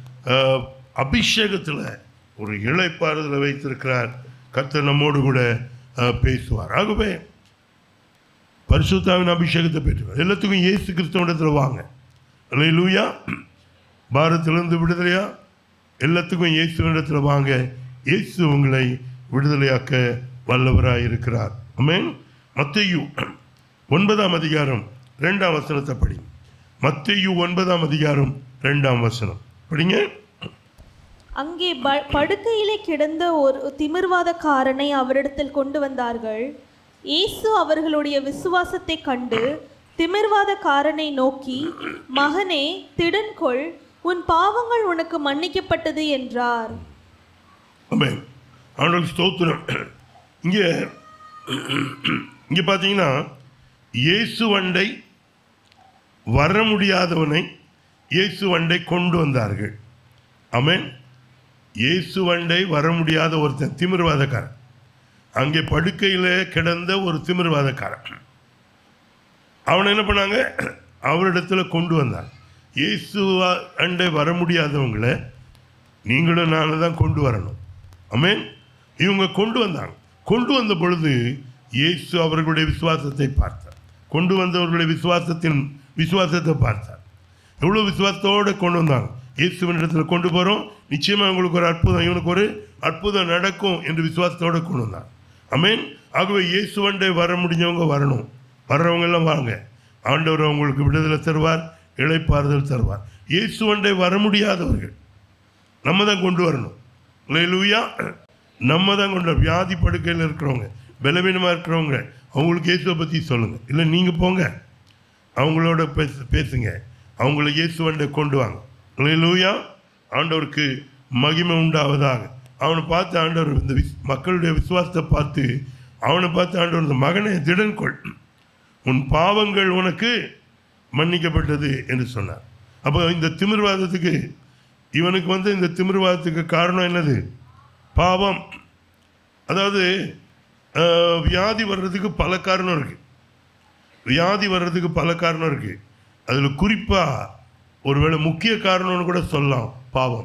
அபிஷேகத்தில் ஒரு இளைப்பாறுதலை வைத்திருக்கிறார் கர்த்தர் நம்மோடு கூட ஆ, பேசுவார் ஆகவே பரிசுத்தாவின் அபிஷேகத்தை பெற்றுவார் எல்லாத்துக்கும் இயேசு கிறிஸ்தவனிடத்தில் வாங்க லூயா பாரத்திலிருந்து விடுதலையா எல்லாத்துக்கும் இயேசுவினிடத்தில் வாங்க இயேசு உங்களை விடுதலையாக்க வல்லவராய் இருக்கிறார் அமேன் மத்தையு ஒன்பதாம் அதிகாரம் ரெண்டாம் வசனத்தை படி மத்தையு ஒன்பதாம் அதிகாரம் ரெண்டாம் வசனம் படிங்க அங்கே ப- படுக்கையிலே கிடந்த ஒரு திமிர்வாதக்காரனை அவரிடத்தில் கொண்டு வந்தார்கள் இயேசு அவர்களுடைய விசுவாசத்தை கண்டு திமிர்வாதக்காரனை நோக்கி மகனே திடன்கொள் உன் பாவங்கள் உனக்கு மன்னிக்கப்பட்டது என்றார் ஆமென் ஆண்டவர் ஸ்தோத்திரம் இங்கே இங்கே பார்த்தீங்கன்னா இயேசு வண்டை வர முடியாதவனை இயேசு வண்டை கொண்டு வந்தார்கள் ஆமென் இயேசு வண்டை வர முடியாத ஒருத்தன் திமிர்வாதக்காரன் அங்கே படுக்கையில் கிடந்த ஒரு திமிர்வாதக்காரன் அவனை என்ன பண்ணாங்க அவரிடத்துல கொண்டு வந்தாங்க இயேசு அண்டை வர முடியாதவங்களை நீங்களும் நானும் தான் கொண்டு வரணும் ஆமென் இவங்க கொண்டு வந்தாங்க கொண்டு வந்த பொழுது இயேசு அவர்களுடைய விசுவாசத்தை பார்த்தார் கொண்டு வந்தவர்களுடைய விசுவாசத்தின் விசுவாசத்தை பார்த்தார் எவ்வளோ விசுவாசத்தோடு கொண்டு வந்தாங்க இயேசுவின் இடத்துல கொண்டு போகிறோம் நிச்சயமாக உங்களுக்கு ஒரு அற்புதம் இவனுக்கு ஒரு அற்புதம் நடக்கும் என்று விசுவாசத்தோடு கொண்டு வந்தாங்க ஆமென் ஆகவே இயேசுவண்டை வர முடிஞ்சவங்க வரணும் வர்றவங்க எல்லாம் வாங்க ஆண்டவர் அவங்களுக்கு விடுதலை தருவார் இளைப்பாறுதல் தருவார் இயேசுவண்டை வர முடியாதவர்கள் நம்ம தான் கொண்டு வரணும் லூயா நம்ம தான் கொண்டு வரணும். வியாதி படுக்கையில் இருக்கிறவங்க பலவீனமாக இருக்கிறவங்க அவங்களுக்கு இயேசுவை பற்றி சொல்லுங்கள் இல்லை நீங்கள் போங்க அவங்களோட பேச பேசுங்க அவங்கள இயேசுவண்டை கொண்டு வாங்க லூயா ஆண்டவருக்கு மகிமை உண்டாவதாக அவனை பார்த்து ஆண்டவர் இந்த விஸ் மக்களுடைய விசுவாசத்தை பார்த்து அவனை பார்த்து ஆண்டவர் இந்த மகனை திடன் கொள் உன் பாவங்கள் உனக்கு மன்னிக்கப்பட்டது என்று சொன்னார் அப்போ இந்த திமிர்வாதத்துக்கு இவனுக்கு வந்து இந்த திமிர்வாதத்துக்கு காரணம் என்னது பாவம் அதாவது அஹ், வியாதி வர்றதுக்கு பல காரணம் இருக்கு வியாதி வர்றதுக்கு பல காரணம் இருக்கு அதில் குறிப்பாக ஒருவேளை முக்கிய காரணம்னு கூட சொல்லலாம் பாவம்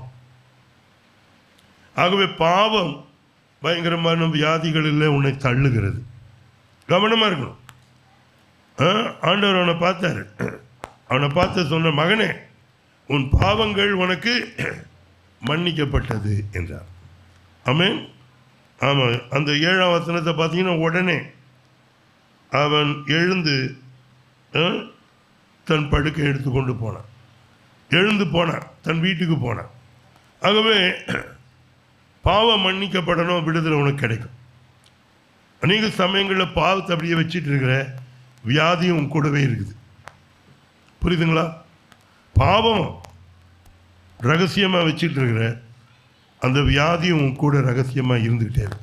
ஆகவே பாவம் பயங்கரமான வியாதிகளில் உன்னை தள்ளுகிறது கவனமாக இருக்கணும் ஆ, ஆண்டவர் அவனை பார்த்தாரு அவனை பார்த்து சொன்ன மகனே உன் பாவங்கள் உனக்கு மன்னிக்கப்பட்டது என்றார் ஆமென் ஆமாம் அந்த ஏழாம் வசனத்தை பார்த்தீங்கன்னா உடனே அவன் எழுந்து ஆ, தன் படுக்கை எடுத்துக்கொண்டு போனான் எழுந்து போனான் தன் வீட்டுக்கு போனான் ஆகவே பாவம் மன்னிக்கப்படணும் விடுதலை உனக்கு கிடைக்கும் அநேக சமயங்களில் பாவத்தை அப்படியே வச்சிட்டு இருக்கிற வியாதியும் உன் கூடவே இருக்குது புரியுதுங்களா பாவம் ரகசியமாக வச்சிட்டு இருக்கிற அந்த வியாதியும் உன் கூட ரகசியமாக இருந்துக்கிட்டே இருக்கு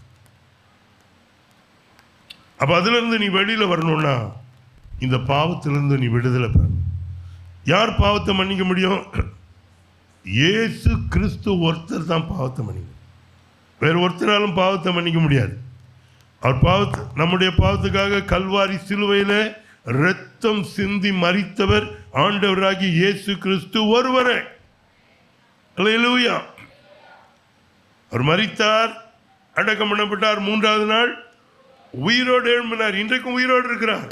அப்போ அதிலிருந்து நீ வெளியில் வரணும்னா இந்த பாவத்திலிருந்து நீ விடுதலை பெறணும் யார் பாவத்தை மன்னிக்க முடியும் இயேசு கிறிஸ்து ஒருத்தர் தான் பாவத்தை மன்னிக்க வேறு ஒருத்தராலும் பாவத்தை மன்னிக்க முடியாது அவர் பாவத்து நம்முடைய பாவத்துக்காக கல்வாரி சிலுவையில் இரத்தம் சிந்தி மறித்தவர் ஆண்டவராகி இயேசு கிறிஸ்து ஒருவரே அல்லேலூயா அவர் மறித்தார் அடக்கம் பண்ணப்பட்டார் மூன்றாவது நாள் உயிரோடு எழும்பினார் இன்றைக்கும் உயிரோடு இருக்கிறார்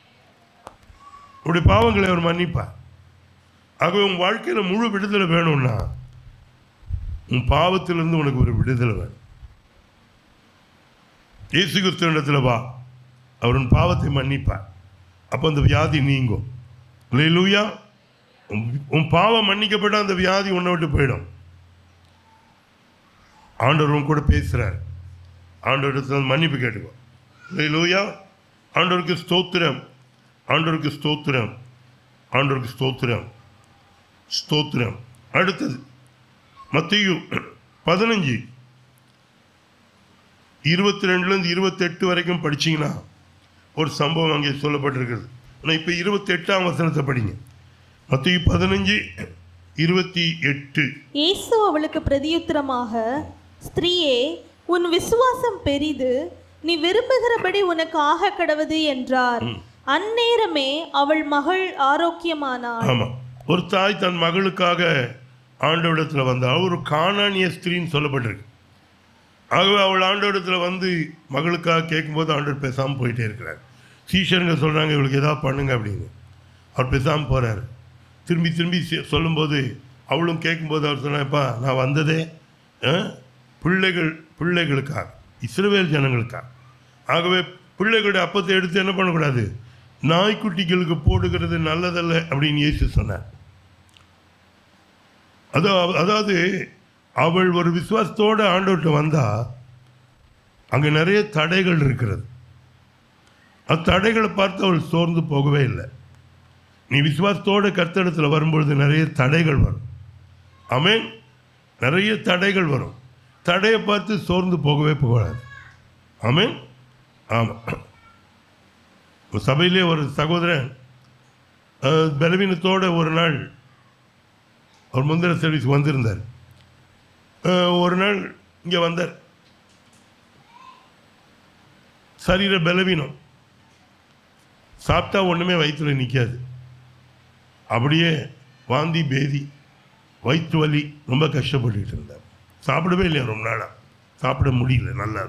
உடைய பாவங்களை அவர் மன்னிப்பார் ஆகவே உன் வாழ்க்கையில் முழு விடுதலை வேணும்னா உன் பாவத்திலிருந்து உனக்கு ஒரு விடுதலை வேணும் இயேசு கிறிஸ்துவனிடத்தில் வா அவர் உன் பாவத்தை மன்னிப்பார் அப்போ அந்த வியாதி நீங்கும் லூயா உன் பாவம் மன்னிக்கப்பட்ட அந்த வியாதி உன்னை விட்டு போயிடும் ஆண்டவர் உன் கூட பேசுகிறார் ஆண்டவரிடத்துல வந்து மன்னிப்பு கேட்டுக்கோ லூயா ஆண்டவருக்கு ஸ்தோத்திரம் ஆண்டவருக்கு ஸ்தோத்திரம் ஆண்டவருக்கு ஸ்தோத்திரம் ஸ்தோத்திரம் அடுத்தது மத்தியு பதினஞ்சு இருபத்தி ரெண்டுலேருந்து இருபத்தெட்டு வரைக்கும் படிச்சீங்கன்னா ஒரு சம்பவம் அங்கே சொல்லப்பட்டிருக்கிறது ஆனால் இப்போ இருபத்தெட்டாம் வசனத்தை படிங்க மத்திய பதினஞ்சு இருபத்தி எட்டு இயேசு அவளுக்கு பிரதியுத்தரமாக ஸ்திரீயே உன் விசுவாசம் பெரிது நீ விரும்புகிறபடி உனக்கு ஆக கடவது என்றார் அந்நேரமே அவள் மகள் ஆரோக்கியமானாள் ஆமாம் ஒரு தாய் தன் மகளுக்காக ஆண்டவரிடத்தில் வந்தால் ஒரு காணானிய ஸ்திரீன்னு சொல்லப்பட்டிருக்கு ஆகவே அவள் ஆண்டவரிடத்தில் வந்து மகளுக்காக கேட்கும்போது ஆண்டவர் பேசாமல் போயிட்டே இருக்கிறார் சீஷருங்க சொல்கிறாங்க இவளுக்கு எதாவது பண்ணுங்க அப்படின்னு அவர் பேசாமல் போகிறார் திரும்பி திரும்பி செ- சொல்லும்போது அவளும் கேட்கும்போது அவர் சொன்னாப்பா நான் வந்ததே ஆ, பிள்ளைகள் பிள்ளைகளுக்காக இஸ்ரவேல் ஜனங்களுக்காக ஆகவே பிள்ளைகளுடைய அப்பத்தை எடுத்து என்ன பண்ணக்கூடாது நாய்க்குட்டிகளுக்கு போடுகிறது நல்லதல்ல அப்படின்னு இயேசு சொன்னார் அதா- அதாவது அவள் ஒரு விசுவாசத்தோடு ஆண்டவர்கிட்ட வந்தா அங்கே நிறைய தடைகள் இருக்கிறது அத்தடைகளை பார்த்து அவள் சோர்ந்து போகவே இல்லை நீ விசுவாசத்தோடு கர்த்தடத்தில் வரும்பொழுது நிறைய தடைகள் வரும் ஆமென் நிறைய தடைகள் வரும் தடையை பார்த்து சோர்ந்து போகவே போகக்கூடாது ஆமென் ஆமாம் ஒரு சபையிலே ஒரு சகோதரன் அஹ், பலவீனத்தோட ஒரு நாள் அவர் முந்திர சர்வீஸ் வந்திருந்தார் அஹ், ஒரு நாள் இங்கே வந்தார் சரீர பலவீனம் சாப்பிட்டா ஒன்றுமே வயிற்றுல நிற்காது அப்படியே வாந்தி பேதி வயிற்று வலி ரொம்ப கஷ்டப்பட்டுக்கிட்டு இருந்தார் சாப்பிடவே இல்லையா ரொம்ப நாளாக சாப்பிட முடியல நல்லா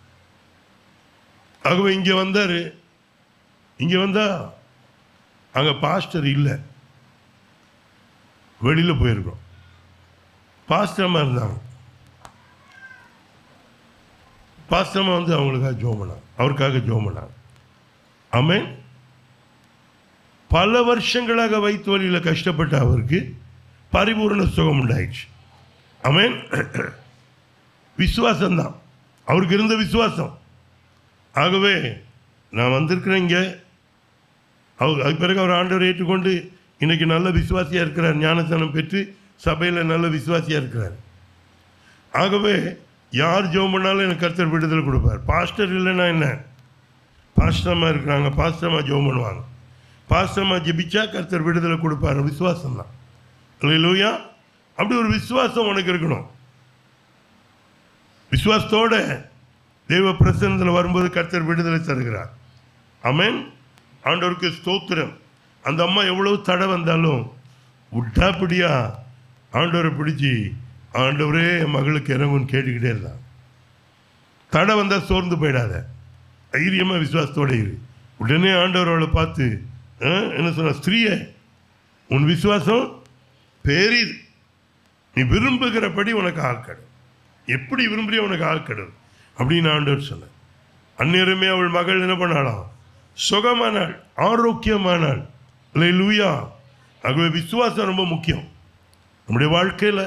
ஆகவே இங்கே வந்தார் இங்கே வந்தா அங்கே பாஸ்டர் இல்லை வெளியில் போயிருக்கோம் பாஸ்டர்மா இருந்தாங்க பாஸ்டர்மா வந்து அவங்களுக்காக ஜோம் பண்ணாங்க அவருக்காக ஜோம் பண்ணாங்க ஆமென் பல வருஷங்களாக வயிற்று வலியில் கஷ்டப்பட்ட அவருக்கு பரிபூரண சுகம் உண்டாயிடுச்சு ஆமென் விசுவாசம்தான் அவருக்கு இருந்த விசுவாசம் ஆகவே நான் வந்திருக்கிறேன் இங்கே அவர் அதுக்கு பிறகு அவர் ஆண்டவர் ஏற்றுக்கொண்டு இன்னைக்கு நல்ல விசுவாசியாக இருக்கிறார் ஞானஸ்தானம் பெற்று சபையில் நல்ல விசுவாசியாக இருக்கிறார் ஆகவே யார் ஜெபம் பண்ணாலும் எனக்கு கர்த்தர் விடுதலை கொடுப்பார் பாஸ்டர் இல்லைன்னா என்ன பாஸ்டமாக இருக்கிறாங்க பாஸ்டமாக ஜெபம் பண்ணுவாங்க பாஸ்டமாக ஜெபிச்சா கர்த்தர் விடுதலை கொடுப்பார் விசுவாசம் தான் லூயா அப்படி ஒரு விசுவாசம் உனக்கு இருக்கணும் விசுவாசத்தோட தெய்வ பிரசன்னத்தில் வரும்போது கர்த்தர் விடுதலை தருகிறார் ஆமென் ஆண்டவருக்கு ஸ்தோத்திரம் அந்த அம்மா எவ்வளவு தடை வந்தாலும் விட்டாப்பிடியா ஆண்டவரை பிடிச்சி ஆண்டவரே என் மகளுக்கு இறங்குன்னு கேட்டுக்கிட்டே இருந்தான் தடை வந்தால் சோர்ந்து போயிடாத தைரியமாக விசுவாசத்தோட இரு உடனே ஆண்டவர் அவளை பார்த்து "ஆ, என்ன சொன்ன ஸ்திரீயே உன் விசுவாசம் பெரிது நீ விரும்புகிறபடி உனக்கு ஆக்கடும் எப்படி விரும்புறியோ உனக்கு ஆக்கடும் அப்படின்னு ஆண்டவர் சொன்னார் அந்நேரமே அவள் மகள் என்ன பண்ணாளாம் சுகமானாள் ஆரோக்கியமானாள் இல்லை லூயா ஆகவே விசுவாசம் ரொம்ப முக்கியம் நம்முடைய வாழ்க்கையில்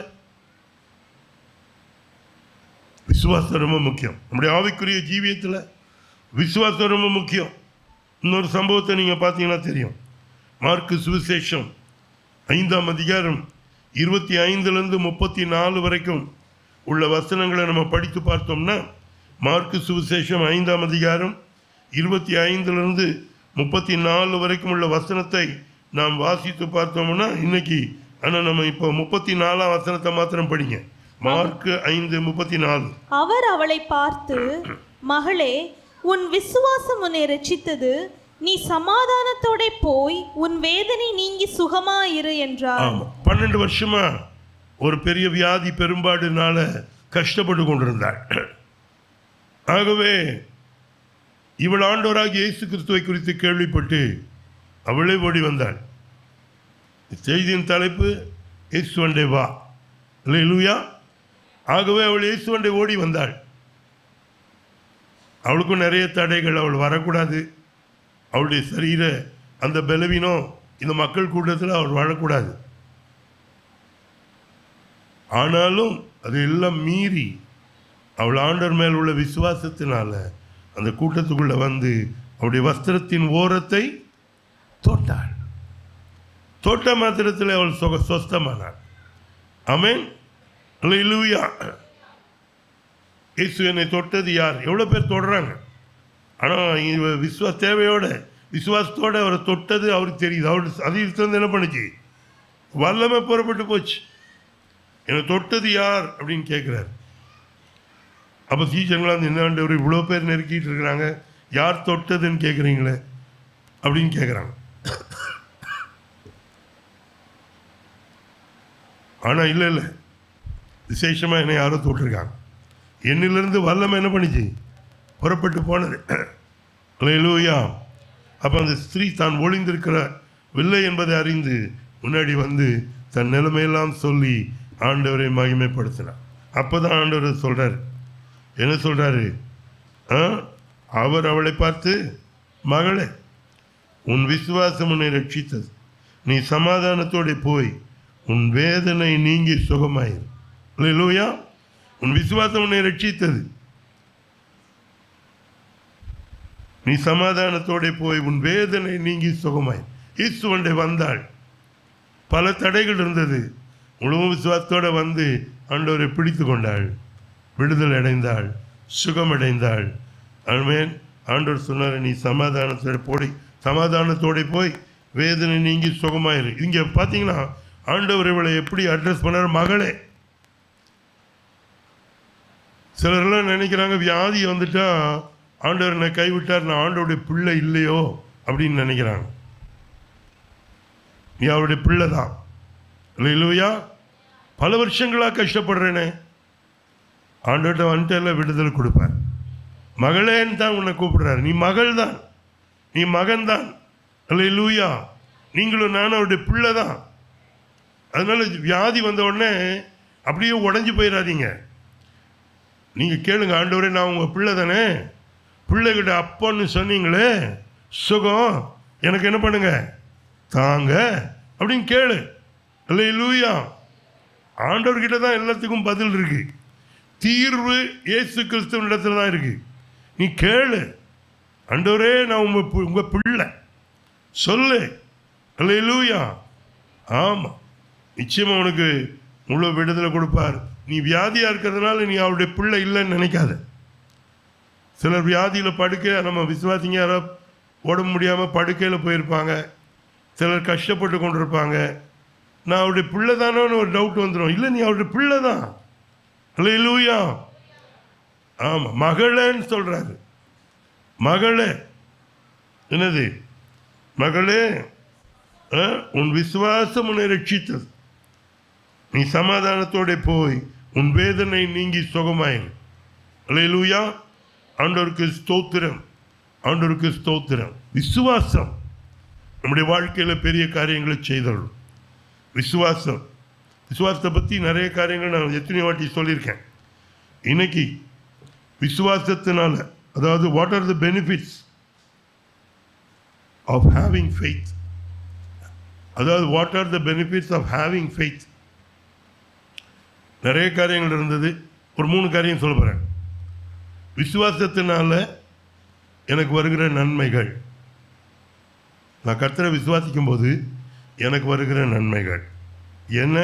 விசுவாசம் ரொம்ப முக்கியம் நம்முடைய ஆவிக்குரிய ஜீவியத்தில் விசுவாசம் ரொம்ப முக்கியம் இன்னொரு சம்பவத்தை நீங்கள் பார்த்தீங்கன்னா தெரியும் மார்க்கு சுவிசேஷம் ஐந்தாம் அதிகாரம் இருபத்தி ஐந்துலேருந்து முப்பத்தி நாலு வரைக்கும் உள்ள வசனங்களை நம்ம படித்து பார்த்தோம்னா மார்க்கு சுவிசேஷம் ஐந்தாம் அதிகாரம் இருபத்தி ஐந்துலேருந்து முப்பத்தி நாலு வரைக்கும் உள்ள வசனத்தை நாம் வாசித்து பார்த்தோம்னா இன்னைக்கு ஆனால் நம்ம இப்போ முப்பத்தி நாலாம் வசனத்தை மாத்திரம் படிங்க மார்க்கு ஐந்து முப்பத்தி நாலு அவர் அவளை பார்த்து மகளே உன் விசுவாசம் உன்னை ரட்சித்தது நீ சமாதானத்தோட போய் உன் வேதனை நீங்கி சுகமாயிரு என்றார் ஆமாம் பன்னெண்டு வருஷமா ஒரு பெரிய வியாதி பெரும்பாடுனால கஷ்டப்பட்டு கொண்டிருந்தாள் ஆகவே இவள் ஆண்டவராகிய இயேசு கிறிஸ்துவை குறித்து கேள்விப்பட்டு அவளே ஓடி வந்தாள் செய்தியின் தலைப்பு இயேசுவண்டே வா லூயா ஆகவே அவள் இயேசுவண்டை ஓடி வந்தாள் அவளுக்கும் நிறைய தடைகள் அவள் வரக்கூடாது அவருடைய சரீர அந்த பலவீனம் இந்த மக்கள் கூட்டத்தில் அவர் வாழக்கூடாது ஆனாலும் அதையெல்லாம் மீறி அவள் ஆண்டவர் மேல் உள்ள விசுவாசத்தினால அந்த கூட்டத்துக்குள்ள வந்து அவருடைய வஸ்திரத்தின் ஓரத்தை தொட்டாள் தொட்ட மாத்திரத்தில் அவள் சுக சொஸ்தமானாள் ஆமென் அல்லேலூயா இயேசு என்னை தொட்டது யார் எவ்வளோ பேர் தொடுறாங்க ஆனால் இவ விஸ்வாச தேவையோட விசுவாசத்தோட அவரை தொட்டது அவருக்கு தெரியுது அவர் அதிர்ஷ்டம் என்ன பண்ணுச்சு வல்லமை புறப்பட்டு போச்சு என்னை தொட்டது யார் அப்படின்னு கேட்குறாரு அப்போ சீச்சங்களா என்ன ஆண்டவர் இவ்வளோ பேர் நெருக்கிட்டு இருக்கிறாங்க யார் தொட்டதுன்னு கேட்குறீங்களே அப்படின்னு கேட்குறாங்க ஆனால் இல்லை இல்லை விசேஷமாக என்னை யாரோ தொட்டிருக்காங்க என்னிலிருந்து வல்லமை என்ன பண்ணிச்சு புறப்பட்டு போனது லூயா அப்போ அந்த ஸ்திரீ தான் ஒளிந்திருக்கிற வில்லை என்பதை அறிந்து முன்னாடி வந்து தன் நிலைமையெல்லாம் சொல்லி ஆண்டவரை மகிமைப்படுத்தினார் அப்போ தான் ஆண்டவர் சொல்கிறார் என்ன சொல்கிறாரு அவர் அவளை பார்த்து மகளே உன் விசுவாசம் உன்னை ரட்சித்தது நீ சமாதானத்தோടെ போய் உன் வேதனை நீங்கி சுகமாயிரு லூயா உன் விசுவாசம் உன்னை ரட்சித்தது நீ சமாதானத்தோടെ போய் உன் வேதனை நீங்கி சுகமாய் இயேசுவண்டை வந்தாள் பல தடைகள் இருந்தது முழு விசுவாசத்தோடு வந்து ஆண்டவரை பிடித்து கொண்டாள் விடுதலை அடைந்தாள் சுகமடைந்தாள் ஆமென் ஆண்டவர் சொன்னார் நீ சமாதானத்தோட போடி சமாதானத்தோட போய் வேதனை நீங்கி சுகமாயிரு இங்கே பார்த்தீங்கன்னா ஆண்டவர் இவளை எப்படி அட்ரஸ் பண்ணார் மகளே சிலர்லாம் நினைக்கிறாங்க வியாதி வந்துட்டா ஆண்டவர் என்னை கைவிட்டார் நான் ஆண்டவருடைய பிள்ளை இல்லையோ அப்படின்னு நினைக்கிறாங்க நீ அவருடைய பிள்ளை தான் இல்லையா பல வருஷங்களாக கஷ்டப்படுறேனே ஆண்டவர்கிட்ட வந்துட்டு விடுதலை கொடுப்பார் மகளேன்னு தான் உன்னை கூப்பிடுறாரு நீ மகள் தான் நீ மகன் தான் லூயா நீங்களும் நானும் அவருடைய பிள்ளை தான் அதனால வியாதி வந்த உடனே அப்படியே உடஞ்சி போயிடாதீங்க நீங்கள் கேளுங்க ஆண்டவரே நான் உங்கள் பிள்ளை தானே பிள்ளைகிட்ட அப்பன்னு சொன்னீங்களே சுகம் எனக்கு என்ன பண்ணுங்க தாங்க அப்படின்னு கேளு இல்லை லூயா ஆண்டவர்கிட்ட தான் எல்லாத்துக்கும் பதில் இருக்கு தீர்வு இயேசு கிறிஸ்துவ இடத்துல தான் இருக்கு நீ கேளு ஆண்டவரே நான் உங்க பி- உங்க பிள்ளை சொல்லு இல்லை லூயா ஆமாம் நிச்சயமாக உனக்கு முழு விடுதலை கொடுப்பார் நீ வியாதியாக இருக்கிறதுனால நீ அவருடைய பிள்ளை இல்லைன்னு நினைக்காத சிலர் வியாதியில் படுக்க நம்ம விசுவாசிங்க யாரோ உடம்பு முடியாமல் படுக்கையில் போயிருப்பாங்க சிலர் கஷ்டப்பட்டு கொண்டு இருப்பாங்க நான் அவருடைய பிள்ளை தானோன்னு ஒரு டவுட் வந்துடும் இல்லை நீ அவருடைய பிள்ளை தான் இல்லை லூயா ஆமாம் மகளேன்னு சொல்கிறாரு மகளே என்னது மகளே ஆ, உன் விசுவாசம் உன்னை ரட்சித்தது நீ சமாதானத்தோட போய் உன் வேதனை நீங்கி சுகமாயிரு அல்லேலூயா ஆண்டவருக்கு ஸ்தோத்திரம் ஆண்டவருக்கு ஸ்தோத்திரம் விசுவாசம் நம்முடைய வாழ்க்கையில் பெரிய காரியங்களை செய்தரும் விசுவாசம் விசுவாசத்தை பற்றி நிறைய காரியங்கள் நான் எத்தனை வாட்டி சொல்லியிருக்கேன் இன்னைக்கு விசுவாசத்தினால அதாவது what are the benefits of having faith அதாவது what are the benefits of having faith நிறைய காரியங்கள் இருந்தது ஒரு மூணு காரியம் சொல்ல போகிறேன் விசுவாசத்தினால எனக்கு வருகிற நன்மைகள் நான் கர்த்தரை விசுவாசிக்கும் போது எனக்கு வருகிற நன்மைகள் என்ன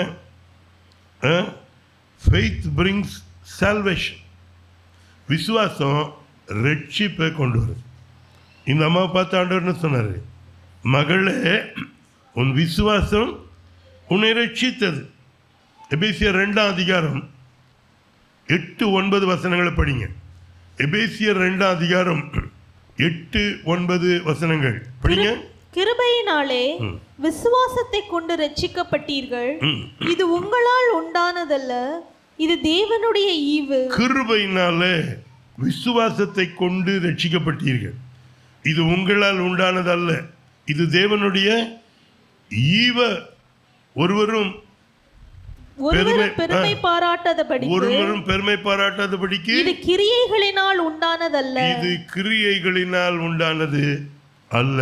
ஃபெய்த் பிரிங்ஸ் சால்வேஷன் விசுவாசம் ரட்சிப்பை கொண்டு வருது இந்த அம்மா பார்த்து ஆண்டவர் என்ன சொன்னார் மகளே உன் விசுவாசம் உன்னை ரட்சித்தது எபேசியர் ரெண்டாம் அதிகாரம் எட்டு ஒன்பது வசனங்களை படிங்க எபேசியர் ரெண்டாம் அதிகாரம் எட்டு ஒன்பது வசனங்கள் படிங்க கிருபையினாலே ம். விசுவாசத்தை கொண்டு ரட்சிக்கப்பட்டீர்கள் ம். இது உங்களால் உண்டானதல்ல இது தேவனுடைய ஈவு கிருபையினாலே விசுவாசத்தை கொண்டு ரட்சிக்கப்பட்டீர்கள் இது உங்களால் உண்டானதல்ல இது தேவனுடைய ஈவ ஒருவரும் ஒருவரும் பெருமை- பெருமை பாராட்டாதபடி ஒருவரும் பெருமை பாராட்டாதபடிக்கு இது கிரியைகளினால் உண்டானதல்ல இது கிரியைகளினால் உண்டானது அல்ல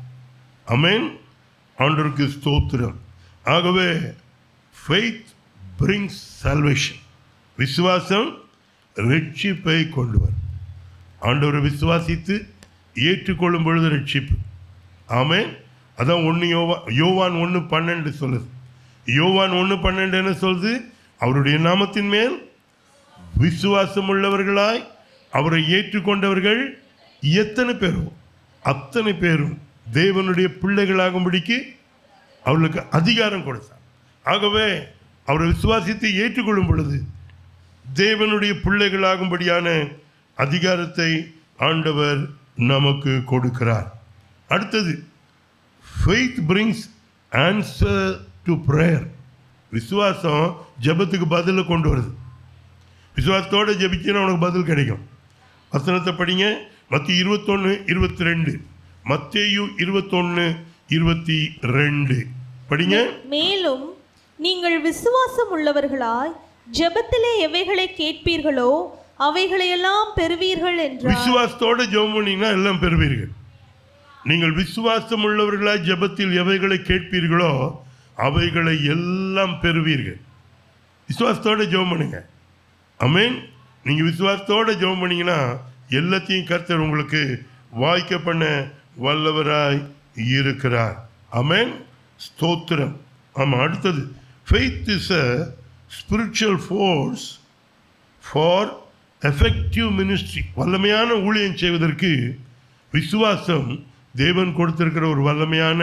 அமேன் ஆண்டவருக்கு ஸ்தோத்திரம் ஆகவே ஃபெய்த் பிரிங்ஸ் salvation விசுவாசம் ரட்சிப்பை கொண்டு வரும் ஆண்டவரை விசுவாசித்து ஏற்றுக்கொள்ளும் பொழுது ரட்சிப்பு ஆமென் அதான் ஒன்று யோவா யோவான் ஒன்று பன்னெண்டு சொல்லுது யோவான் ஒன்று பன்னெண்டு என்ன சொல்லுது அவருடைய நாமத்தின் மேல் விசுவாசம் உள்ளவர்களாய் அவரை ஏற்றுக்கொண்டவர்கள் எத்தனை பேரும் அத்தனை பேரும் தேவனுடைய பிள்ளைகளாகும்படிக்கு அவர்களுக்கு அதிகாரம் கொடுத்தார் ஆகவே அவரை விசுவாசித்து ஏற்றுக்கொள்ளும் பொழுது தேவனுடைய பிள்ளைகளாகும்படியான அதிகாரத்தை ஆண்டவர் நமக்கு கொடுக்கிறார் அடுத்தது faith brings answer to prayer விசுவாசம் ஜெபத்துக்கு பதிலை கொண்டு வருது விசுவாசத்தோட ஜெபிச்சினா உனக்கு பதில் கிடைக்கும் வசனத்தை படிங்க மத்திய இருபத்தொன்று இருபத்தி ரெண்டு மத்தேயு இருபத்தொன்று இருபத்தி ரெண்டு படிங்க மேலும் நீங்கள் விசுவாசம் உள்ளவர்களாய் ஜெபத்திலே எவைகளை கேட்பீர்களோ அவைகளையெல்லாம் பெறுவீர்கள் என்றார் விசுவாசத்தோட ஜெபம் பண்ணீங்கன்னா எல்லாம் பெறுவீர்கள் நீங்கள் விசுவாசம் உள்ளவர்களாய் ஜெபத்தில் எவைகளை கேட்பீர்களோ அவைகளை எல்லாம் பெறுவீர்கள் விசுவாசத்தோட ஜெபம் பண்ணுங்க அமேன் நீங்க விசுவாசத்தோட ஜெபம் பண்ணீங்கன்னா எல்லாத்தையும் கர்த்தர் உங்களுக்கு வாய்க்க பண்ண வல்லவராய் இருக்கிறார் அமேன் ஸ்தோத்திரம் ஆமாம் அடுத்தது faith is a spiritual force for effective ministry வல்லமையான ஊழியம் செய்வதற்கு விசுவாசம் தேவன் கொடுத்திருக்கிற ஒரு வல்லமையான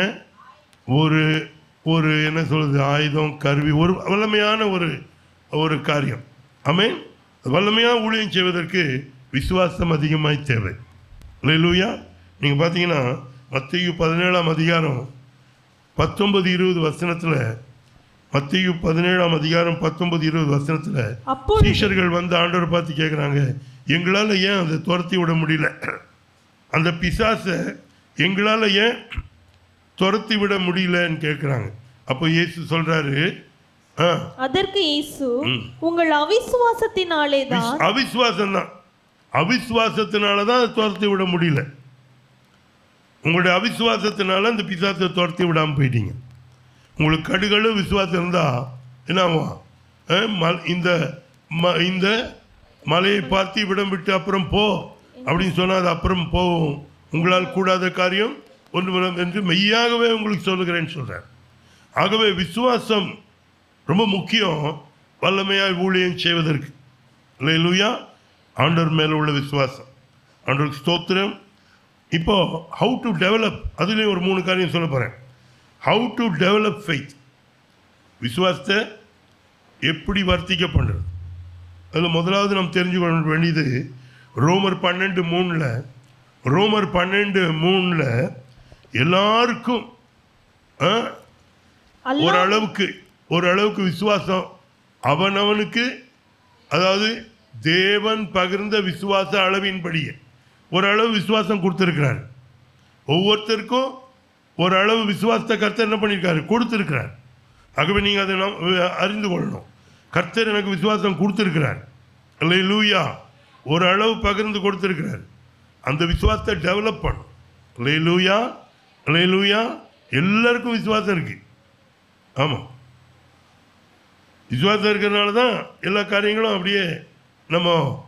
ஒரு ஒரு என்ன சொல்றது ஆயுதம் கருவி ஒரு வல்லமையான ஒரு ஒரு காரியம் ஆமென் வல்லமையாக ஊழியம் செய்வதற்கு விசுவாசம் அதிகமாய் தேவை லூயா நீங்கள் பார்த்தீங்கன்னா மத்திய பதினேழாம் அதிகாரம் பத்தொன்பது இருபது வசனத்தில் மத்திய பதினேழாம் அதிகாரம் பத்தொன்பது இருபது வசனத்தில் அப்பொழுது சீஷர்கள் வந்து ஆண்டவரை பார்த்து கேட்குறாங்க எங்களால் ஏன் அதை துரத்தி விட முடியல அந்த பிசாசை எங்களால் ஏன் துரத்தி விட முடியலன்னு கேட்குறாங்க அப்போ இயேசு சொல்கிறாரு ஆ அதற்கு இயேசு உங்கள் அவிசுவாசத்தினாலே தான் அவிசுவாசம் தான் அவிசுவாசத்தினால தான் அதை துரத்தி விட முடியல உங்களுடைய அவிசுவாசத்தினால அந்த பிசாசை துரத்தி விடாமல் போயிட்டீங்க உங்களுக்கு கடுகளு விசுவாசம் இருந்தால் என்ன ஆகும் அஹ், ம- இந்த ம- இந்த மலையை பார்த்து இவ்விடம் விட்டு அப்புறம் போ அப்படின்னு சொன்னால் அது அப்புறம் போகும் உங்களால் கூடாத காரியம் ஒன்று என்று மெய்யாகவே உங்களுக்கு சொல்லுகிறேன்னு சொல்கிறார் ஆகவே விசுவாசம் ரொம்ப முக்கியம் வல்லமையாய் ஊழியம் செய்வதற்கு இல்லையா ஆண்டவர் மேலே உள்ள விசுவாசம் ஆண்டவருக்கு ஸ்தோத்திரம் இப்போ ஹவு டு டெவலப் அதுலேயும் ஒரு மூணு காரியம் சொல்ல போகிறேன் ஹவு டு டெவலப் ஃபெய்த் விசுவாசத்தை எப்படி வர்த்திக்க பண்ணுறது அதில் முதலாவது நாம் தெரிஞ்சுக்கொள்ள வேண்டியது ரோமர் பன்னெண்டு மூணில் ரோமர் பன்னெண்டு மூணில் எல்லாருக்கும் ஆ, அல்லா ஒரு அளவுக்கு ஒரு அளவுக்கு விசுவாசம் அவனவனுக்கு அதாவது தேவன் பகிர்ந்த விசுவாச அளவின்படியே ஒரு அளவு விசுவாசம் கொடுத்துருக்கிறார் ஒவ்வொருத்தருக்கும் ஒரு அளவு விசுவாசத்தை கர்த்தர் என்ன பண்ணியிருக்காரு கொடுத்துருக்கிறார் ஆகவே நீங்கள் அதை நாம் அறிந்து கொள்ளணும் கர்த்தர் எனக்கு விசுவாசம் கொடுத்துருக்கிறார் இல்லை லூயா ஒரு அளவு பகிர்ந்து கொடுத்துருக்கிறார் அந்த விசுவாசத்தை டெவலப் பண்ணும் இல்லை லூயா இல்லை லூயா எல்லாருக்கும் விசுவாசம் இருக்குது ஆமாம் விசுவாசம் இருக்கிறதுனால தான் எல்லா காரியங்களும் அப்படியே நம்ம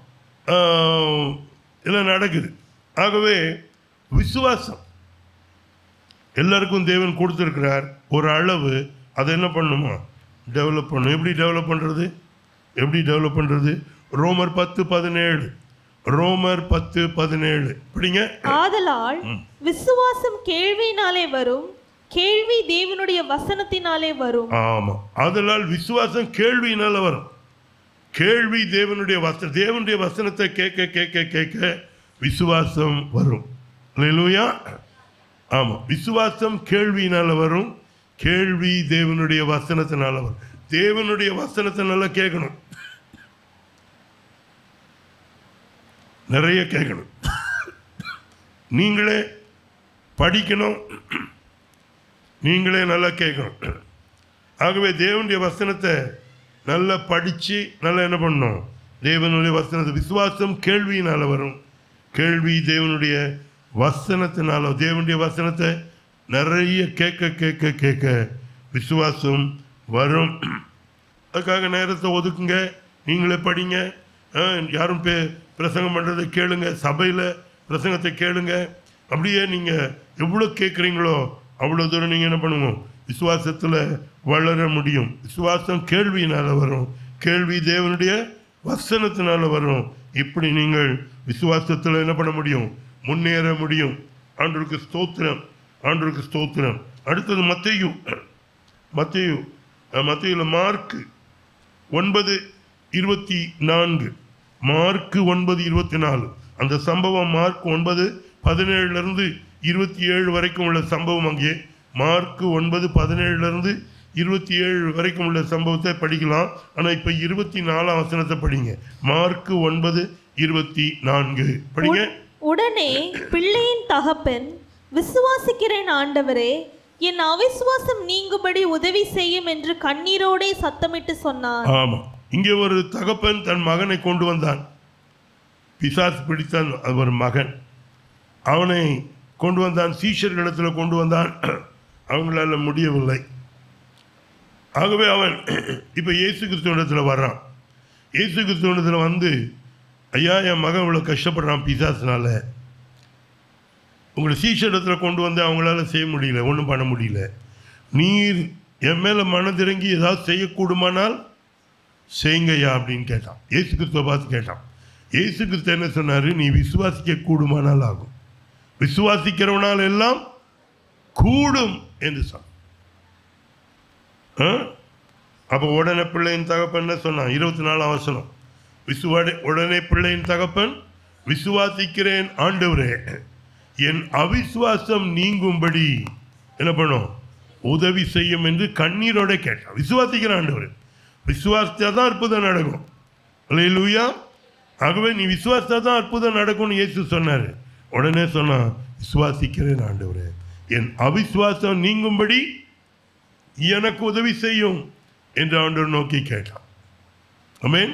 ஆஹ், எல்லாம் நடக்குது ஆகவே விசுவாசம் எல்லாருக்கும் தேவன் கொடுத்துருக்கிறார் ஒரு அளவு அதை என்ன பண்ணணுமா டெவலப் பண்ணணும் எப்படி டெவலப் பண்ணுறது எப்படி டெவலப் பண்ணுறது ரோமர் பத்து பதினேழு ரோமர் பத்து பதினேழு படிங்க ஆதலால் விசுவாசம் கேள்வியினாலே வரும் கேள்வி தேவனுடைய வசனத்தினாலே வரும் ஆமாம் அதனால் விசுவாசம் கேள்வியினால வரும் கேள்வி தேவனுடைய வசன தேவனுடைய வசனத்தை கேட்க கேட்க கேட்க விசுவாசம் வரும் இல்லையா ஆமாம் விசுவாசம் கேள்வியினால வரும் கேள்வி தேவனுடைய வசனத்தினால வரும் தேவனுடைய வசனத்தை நல்லா கேட்கணும் நிறைய கேட்கணும் நீங்களே படிக்கணும் நீங்களே நல்லா கேட்கணும் ஆகவே தேவனுடைய வசனத்தை நல்லா படித்து நல்லா என்ன பண்ணணும் தேவனுடைய வசனத்தை விசுவாசம் கேள்வியினால் வரும் கேள்வி தேவனுடைய வசனத்தினால தேவனுடைய வசனத்தை நிறைய கேட்க கேட்க கேட்க விசுவாசம் வரும் அதுக்காக நேரத்தை ஒதுக்குங்க நீங்களே படிங்க அஹ், யாரும் பே பிரசங்கம் பண்ணுறதை கேளுங்க சபையில் பிரசங்கத்தை கேளுங்க அப்படியே நீங்கள் எவ்வளோ கேட்குறீங்களோ அவ்வளோ தூரம் நீங்கள் என்ன பண்ணுவோம் விசுவாசத்தில் வளர முடியும் விசுவாசம் கேள்வியினால் வரும் கேள்வி தேவனுடைய வசனத்தினால வரும் இப்படி நீங்கள் விசுவாசத்தில் என்ன பண்ண முடியும் முன்னேற முடியும் ஆண்டவருக்கு ஸ்தோத்திரம் ஆண்டவருக்கு ஸ்தோத்திரம் அடுத்தது மத்தேயு மத்தேயு அஹ், மத்தேயுல மார்க்கு ஒன்பது இருபத்தி நான்கு மார்க்கு ஒன்பது இருபத்தி நாலு அந்த சம்பவம் மார்க் ஒன்பது பதினேழுல இருந்து இருபத்தி ஏழு வரைக்கும் உள்ள சம்பவம் அங்கே மார்க்கு ஒன்பது பதினேழுல இருந்து இருபத்தி ஏழு வரைக்கும் உள்ள சம்பவத்தை படிக்கலாம் ஆனால் இப்போ இருபத்தி நாலாம் வசனத்தை படிங்க மார்க்கு ஒன்பது இருபத்தி நான்கு படிங்க உட- உடனே பிள்ளையின் தகப்பன் விசுவாசிக்கிறேன் ஆண்டவரே என் அவிசுவாசம் நீங்கும்படி உதவி செய்யும் என்று கண்ணீரோடே சத்தமிட்டு சொன்னார் ஆமா இங்கே ஒரு தகப்பன் தன் மகனை கொண்டு வந்தான் பிசாசு பிடித்தான் அது ஒரு மகன் அவனை கொண்டு வந்தான் சீஷர்களிடத்தில் கொண்டு வந்தான் அவங்களால முடியவில்லை ஆகவே அவன் இப்போ இயேசு கிறிஸ்துவனிடத்தில் வர்றான் இயேசு கிறிஸ்துவனிடத்தில் வந்து ஐயா என் மகன் இவ்வளோ கஷ்டப்படுறான் பிசாசுனால உங்களை சீஷரிடத்தில் கொண்டு வந்து அவங்களால செய்ய முடியல ஒன்றும் பண்ண முடியல நீர் என் மேலே மனதிறங்கி ஏதாவது செய்யக்கூடுமானால் செய்யுங்கய்யா அப்படின்னு கேட்டான் இயேசு கிறிஸ்துவ பார்த்து கேட்டான் இயேசு கிறிஸ்து என்ன சொன்னார் நீ விசுவாசிக்க கூடுமானால் ஆகும் விசுவாசிக்கிறவனால் எல்லாம் கூடும் என்று சொன்னான் ஆ? அப்போ உடனே பிள்ளையின் தகப்பன் என்ன சொன்னான் இருபத்தி நாலாம் வசனம் விசுவாட உடனே பிள்ளையின் தகப்பன் விசுவாசிக்கிறேன் ஆண்டவரே என் அவிசுவாசம் நீங்கும்படி என்ன பண்ணும் உதவி செய்யும் என்று கண்ணீரோட கேட்டான் விசுவாசிக்கிறேன் ஆண்டவரே விசுவாசித்தா தான் அற்புதம் நடக்கும் அல்லேலூயா ஆகவே நீ விசுவாசித்தா தான் அற்புதம் நடக்கும்னு இயேசு சொன்னார் உடனே சொன்னான் விசுவாசிக்கிறேன் ஆண்டவரே என் அவிசுவாசம் நீங்கும்படி எனக்கு உதவி செய்யும் என்று ஆண்டவர் நோக்கி கேட்டான் ஆமென்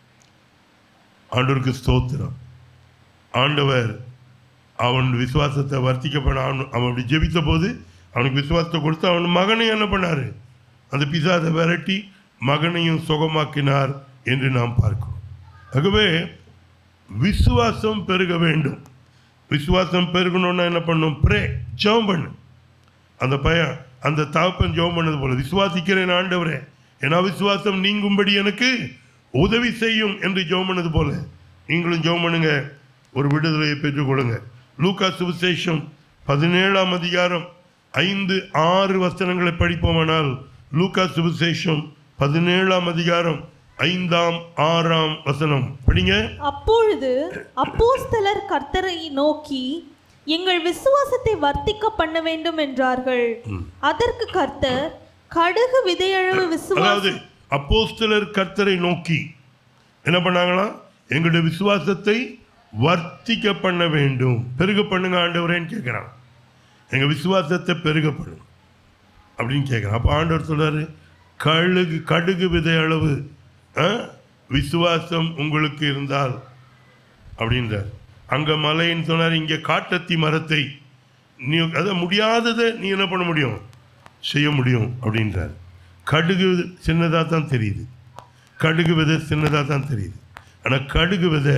ஆண்டவருக்கு ஸ்தோத்திரம் ஆண்டவர் அவன் விசுவாசத்தை வர்த்திக்க பண்ண அவன் அவன் அப்படி ஜெபித்த போது அவனுக்கு விசுவாசத்தை கொடுத்து அவன் மகனையும் என்ன பண்ணார் அந்த பிசாதை விரட்டி மகனையும் சுகமாக்கினார் என்று நாம் பார்க்கிறோம் ஆகவே விசுவாசம் பெருக வேண்டும் விசுவாசம் பெருகணும்னா என்ன பண்ணும் ப்ரே ஜெபம் பண்ணு அந்த பையன் அந்த தகப்பன் ஜெபம் பண்ணது போல விசுவாசிக்கிறேன் ஆண்டவரே என் அவிசுவாசம் நீங்கும்படி எனக்கு உதவி செய்யும் என்று ஜெபம் பண்ணது போல நீங்களும் ஜெபம் பண்ணுங்க ஒரு விடுதலையை பெற்றுக்கொள்ளுங்க லூக்கா சுவிசேஷம் பதினேழாம் அதிகாரம் ஐந்து ஆறு வசனங்களை படிப்போமானால் லூக்கா சுவிசேஷம் பதினேழாம் அதிகாரம் ஐந்தாம் ஆறாம் வசனம் படிங்க அப்பொழுது அப்போஸ்தலர் கர்த்தரை நோக்கி எங்கள் விசுவாசத்தை வர்த்திக்க பண்ண வேண்டும் என்றார்கள் அதற்கு கர்த்தர் கடுகு விதையளவு அதாவது விசுவாசம் அப்போஸ்தலர் கர்த்தரை நோக்கி என்ன பண்ணாங்களா எங்களுடைய விசுவாசத்தை வர்த்திக்க பண்ண வேண்டும் பெருக பண்ணுங்க ஆண்டவரேன்னு கேட்குறான் எங்கள் விசுவாசத்தை பெருக பண்ணுங்க அப்படின்னு கேட்குறான் அப்போ ஆண்டவர் சொல்றாரு கழுகு கடுகு விதை அளவு ஆ, விசுவாசம் உங்களுக்கு இருந்தால் அப்படின்றார் அங்கே மலைன்னு சொன்னார் இங்கே காட்டத்தி மரத்தை நீ அதை முடியாததை நீ என்ன பண்ண முடியும் செய்ய முடியும் அப்படின்றார் கடுகு சின்னதாக தான் தெரியுது கடுகு விதை சின்னதாக தான் தெரியுது ஆனால் கடுகு விதை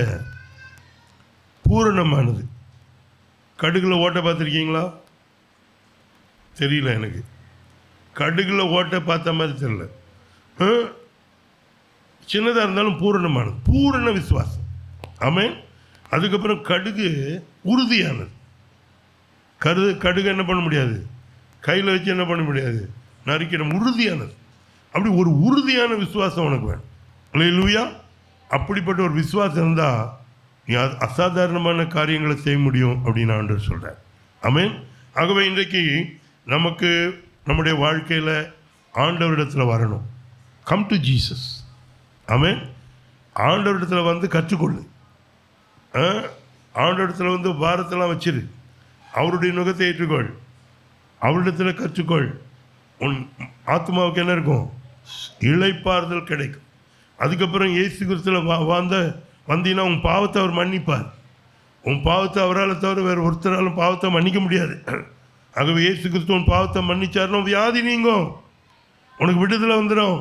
பூரணமானது கடுகுல ஓட்டை பார்த்துருக்கீங்களா தெரியல எனக்கு கடுகுல ஓட்டை பார்த்த மாதிரி தெரியல சின்னதாக இருந்தாலும் பூரணமானது பூரண விசுவாசம் ஆமென் அதுக்கப்புறம் கடுகு உறுதியானது கருது கடுகு என்ன பண்ண முடியாது கையில் வச்சு என்ன பண்ண முடியாது நறுக்கிடும் உறுதியானது அப்படி ஒரு உறுதியான விசுவாசம் உனக்கு வேணும் இல்லையா அப்படிப்பட்ட ஒரு விசுவாசம் இருந்தால் நீ அ- அசாதாரணமான காரியங்களை செய்ய முடியும் அப்படின்னு ஆண்டவர் சொல்கிறார் ஆமென் ஆகவே இன்றைக்கு நமக்கு நம்முடைய வாழ்க்கையில் ஆண்டவரிடத்தில் வரணும் கம் டு ஜீசஸ் ஆமென் ஆண்டவரிடத்தில் வந்து கற்றுக்கொள்ளு ஆ? ஆண்டவரிடத்தில் வந்து பாரத்தெல்லாம் வச்சிரு அவருடைய நுகத்தை ஏற்றுக்கொள் அவரிடத்தில் கற்றுக்கொள் உன் ஆத்மாவுக்கு என்ன இருக்கும் இளைப்பாறுதல் கிடைக்கும் அதுக்கப்புறம் இயேசு கிறிஸ்துல வா வாழ்ந்த வந்தீங்கன்னா உன் பாவத்தை அவர் மன்னிப்பார் உன் பாவத்தை அவரால் தவிர வேறு ஒருத்தராலும் பாவத்தை மன்னிக்க முடியாது ஆகவே இயேசு கிறிஸ்து உன் பாவத்தை மன்னிச்சாருன்னா வியாதி நீங்கும் உனக்கு விடுதலை வந்துடும்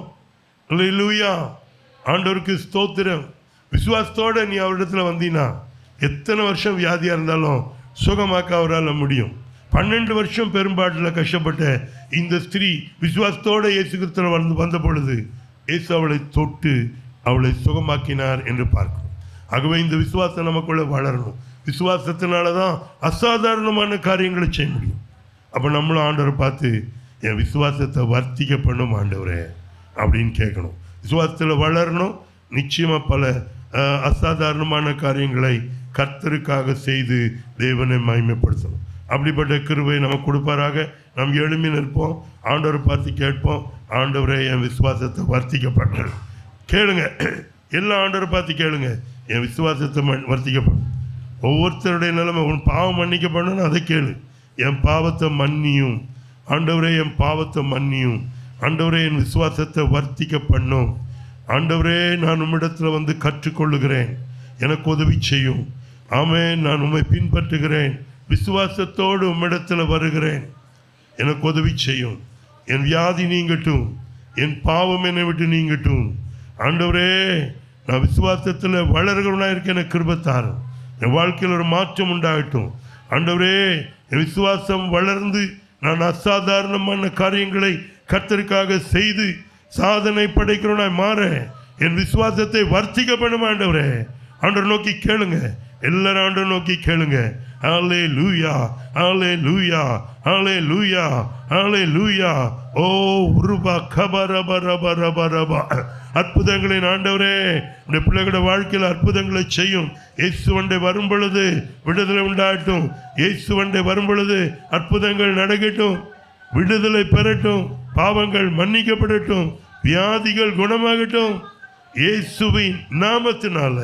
லூயா ஆண்டவருக்கு ஸ்தோத்திரம் விசுவாசத்தோட நீ அவரிடத்துல வந்தீனா எத்தனை வருஷம் வியாதியாக இருந்தாலும் சுகமாக்க அவரால் முடியும் பன்னெண்டு வருஷம் பெரும்பாட்டில் கஷ்டப்பட்ட இந்த ஸ்திரீ விசுவாசத்தோட இயேசு கிறிஸ்துவ வந்து வந்த பொழுது இயேசு அவளை தொட்டு அவளை சுகமாக்கினார் என்று பார்க்கிறோம் ஆகவே இந்த விசுவாசம் நமக்குள்ள வளரணும் விசுவாசத்தினால தான் அசாதாரணமான காரியங்களை செய்ய முடியும் அப்போ நம்மளும் ஆண்டவரை பார்த்து என் விசுவாசத்தை வர்த்திக்க பண்ணும் ஆண்டவரே அப்படின்னு கேட்கணும் விசுவாசத்தில் வளரணும் நிச்சயமாக பல அஹ், அசாதாரணமான காரியங்களை கர்த்தருக்காக செய்து தேவனை மகிமைப்படுத்தணும் அப்படிப்பட்ட கிருபை நமக்கு கொடுப்பாராக நாம் எழுமி நிற்போம் ஆண்டவரை பார்த்து கேட்போம் ஆண்டவரே என் விசுவாசத்தை வர்த்திக்க பண்ணு கேளுங்க எல்லா ஆண்டவரை பார்த்து கேளுங்க என் விசுவாசத்தை ம- வர்த்திக்கப்படும் ஒவ்வொருத்தருடைய நிலைமை உன் பாவம் மன்னிக்கப்படணும் அதை கேளு என் பாவத்தை மன்னியும் ஆண்டவரே என் பாவத்தை மன்னியும் ஆண்டவரே என் விசுவாசத்தை வர்த்திக்க பண்ணும் ஆண்டவரே நான் உம்மிடத்தில் வந்து கற்றுக்கொள்ளுகிறேன் எனக்கு உதவி செய்யும் ஆமே நான் உம்மை பின்பற்றுகிறேன் விசுவாசத்தோடு உம்மிடத்தில் வருகிறேன் எனக்கு உதவி செய்யும் என் வியாதி நீங்கட்டும் என் பாவம் என்னை விட்டு நீங்கட்டும் ஆண்டவரே நான் விசுவாசத்தில் வளர்கிறவனா இருக்க எனக்கு கிருபத்தாரும் என் வாழ்க்கையில் ஒரு மாற்றம் உண்டாகட்டும் ஆண்டவரே என் விசுவாசம் வளர்ந்து நான் அசாதாரணமான காரியங்களை கர்த்தருக்காக செய்து சாதனை படைக்கிறவனாய் மாற என் விசுவாசத்தை வர்த்திக்க பண்ணும் ஆண்டவரே ஆண்டவர் நோக்கி கேளுங்க எல்லாரும் ஆண்டவர் நோக்கி கேளுங்க ஹாலே லூயா ஹாலே லூயா ஹாலே லூயா ஹாலே லூயா ஓ உருபா கபரப ரப ரப ரப அற்புதங்களின் ஆண்டவரே இந்த பிள்ளைகளோட வாழ்க்கையில் அற்புதங்களை செய்யும் இயேசு வண்டை வரும் பொழுது விடுதலை உண்டாகட்டும் இயேசு வண்டை வரும் பொழுது அற்புதங்கள் நடக்கட்டும் விடுதலை பெறட்டும் பாவங்கள் மன்னிக்கப்படட்டும் வியாதிகள் குணமாகட்டும் இயேசுவின் நாமத்தினால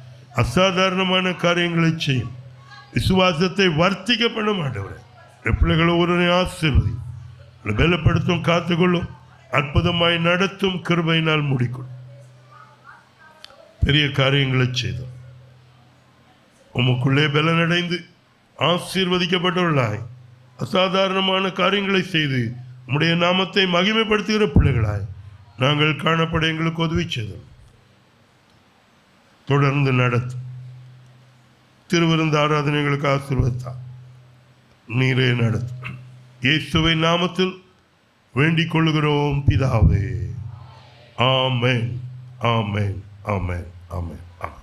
அசாதாரணமான காரியங்களை செய்யும் விசுவாசத்தை வர்த்திக்க பண்ண மாட்டவர் பிள்ளைகளை ஒருவரை ஆசீர்வதி உங்களை பலப்படுத்தும் காத்துக்கொள்ளும் அற்புதமாய் நடத்தும் கிருபையினால் முடிக்கும் பெரிய காரியங்களை செய்தோம் உமக்குள்ளே பலனடைந்து ஆசீர்வதிக்கப்பட்டவர்களாய் அசாதாரணமான காரியங்களை செய்து உம்முடைய நாமத்தை மகிமைப்படுத்துகிற பிள்ளைகளாய் நாங்கள் காணப்பட எங்களுக்கு உதவி செய்தோம் தொடர்ந்து நடத்தும் திருவிருந்த ஆராதனைகளுக்கு ஆசீர்வதித்தா நீரே நடத்தும் இயேசுவை நாமத்தில் வேண்டிக் கொள்கிறோம் பிதாவே ஆமென் ஆமென் ஆமென் ஆமென் ஆமென்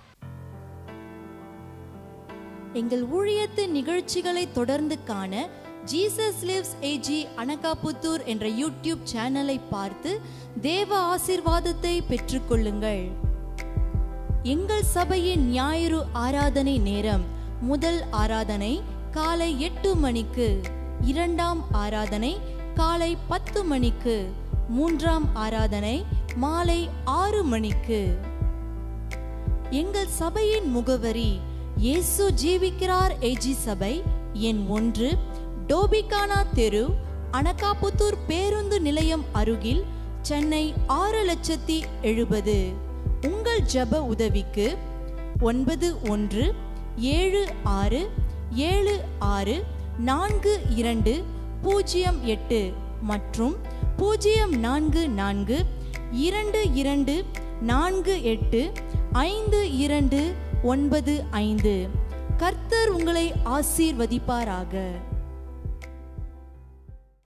எங்கள் ஊழியத்தின் நிகழ்ச்சிகளை தொடர்ந்து காண ஜீசஸ் லிவ்ஸ் ஏஜி அனகாபுத்தூர் என்ற யூடியூப் சேனலை பார்த்து தேவ ஆசீர்வாதத்தை பெற்றுக்கொள்ளுங்கள் எங்கள் சபையின் ஞாயிறு ஆராதனை நேரம் முதல் ஆராதனை காலை எட்டு மணிக்கு இரண்டாம் ஆராதனை காலை பத்து மணிக்கு மூன்றாம் ஆராதனை மாலை ஆறு மணிக்கு எங்கள் சபையின் முகவரி இயேசு ஜீவிக்கிறார் ஏஜி சபை எண் ஒன்று டோபிகானா தெரு அனகாபுத்தூர் பேருந்து நிலையம் அருகில் சென்னை ஆறு லட்சத்தி எழுபது உங்கள் ஜெப உதவிக்கு ஒன்பது ஒன்று ஏழு ஆறு ஏழு ஆறு நான்கு இரண்டு பூஜ்ஜியம் எட்டு மற்றும் பூஜ்ஜியம் நான்கு நான்கு இரண்டு இரண்டு நான்கு எட்டு ஐந்து இரண்டு ஒன்பது ஐந்து கர்த்தர் உங்களை ஆசீர்வதிப்பாராக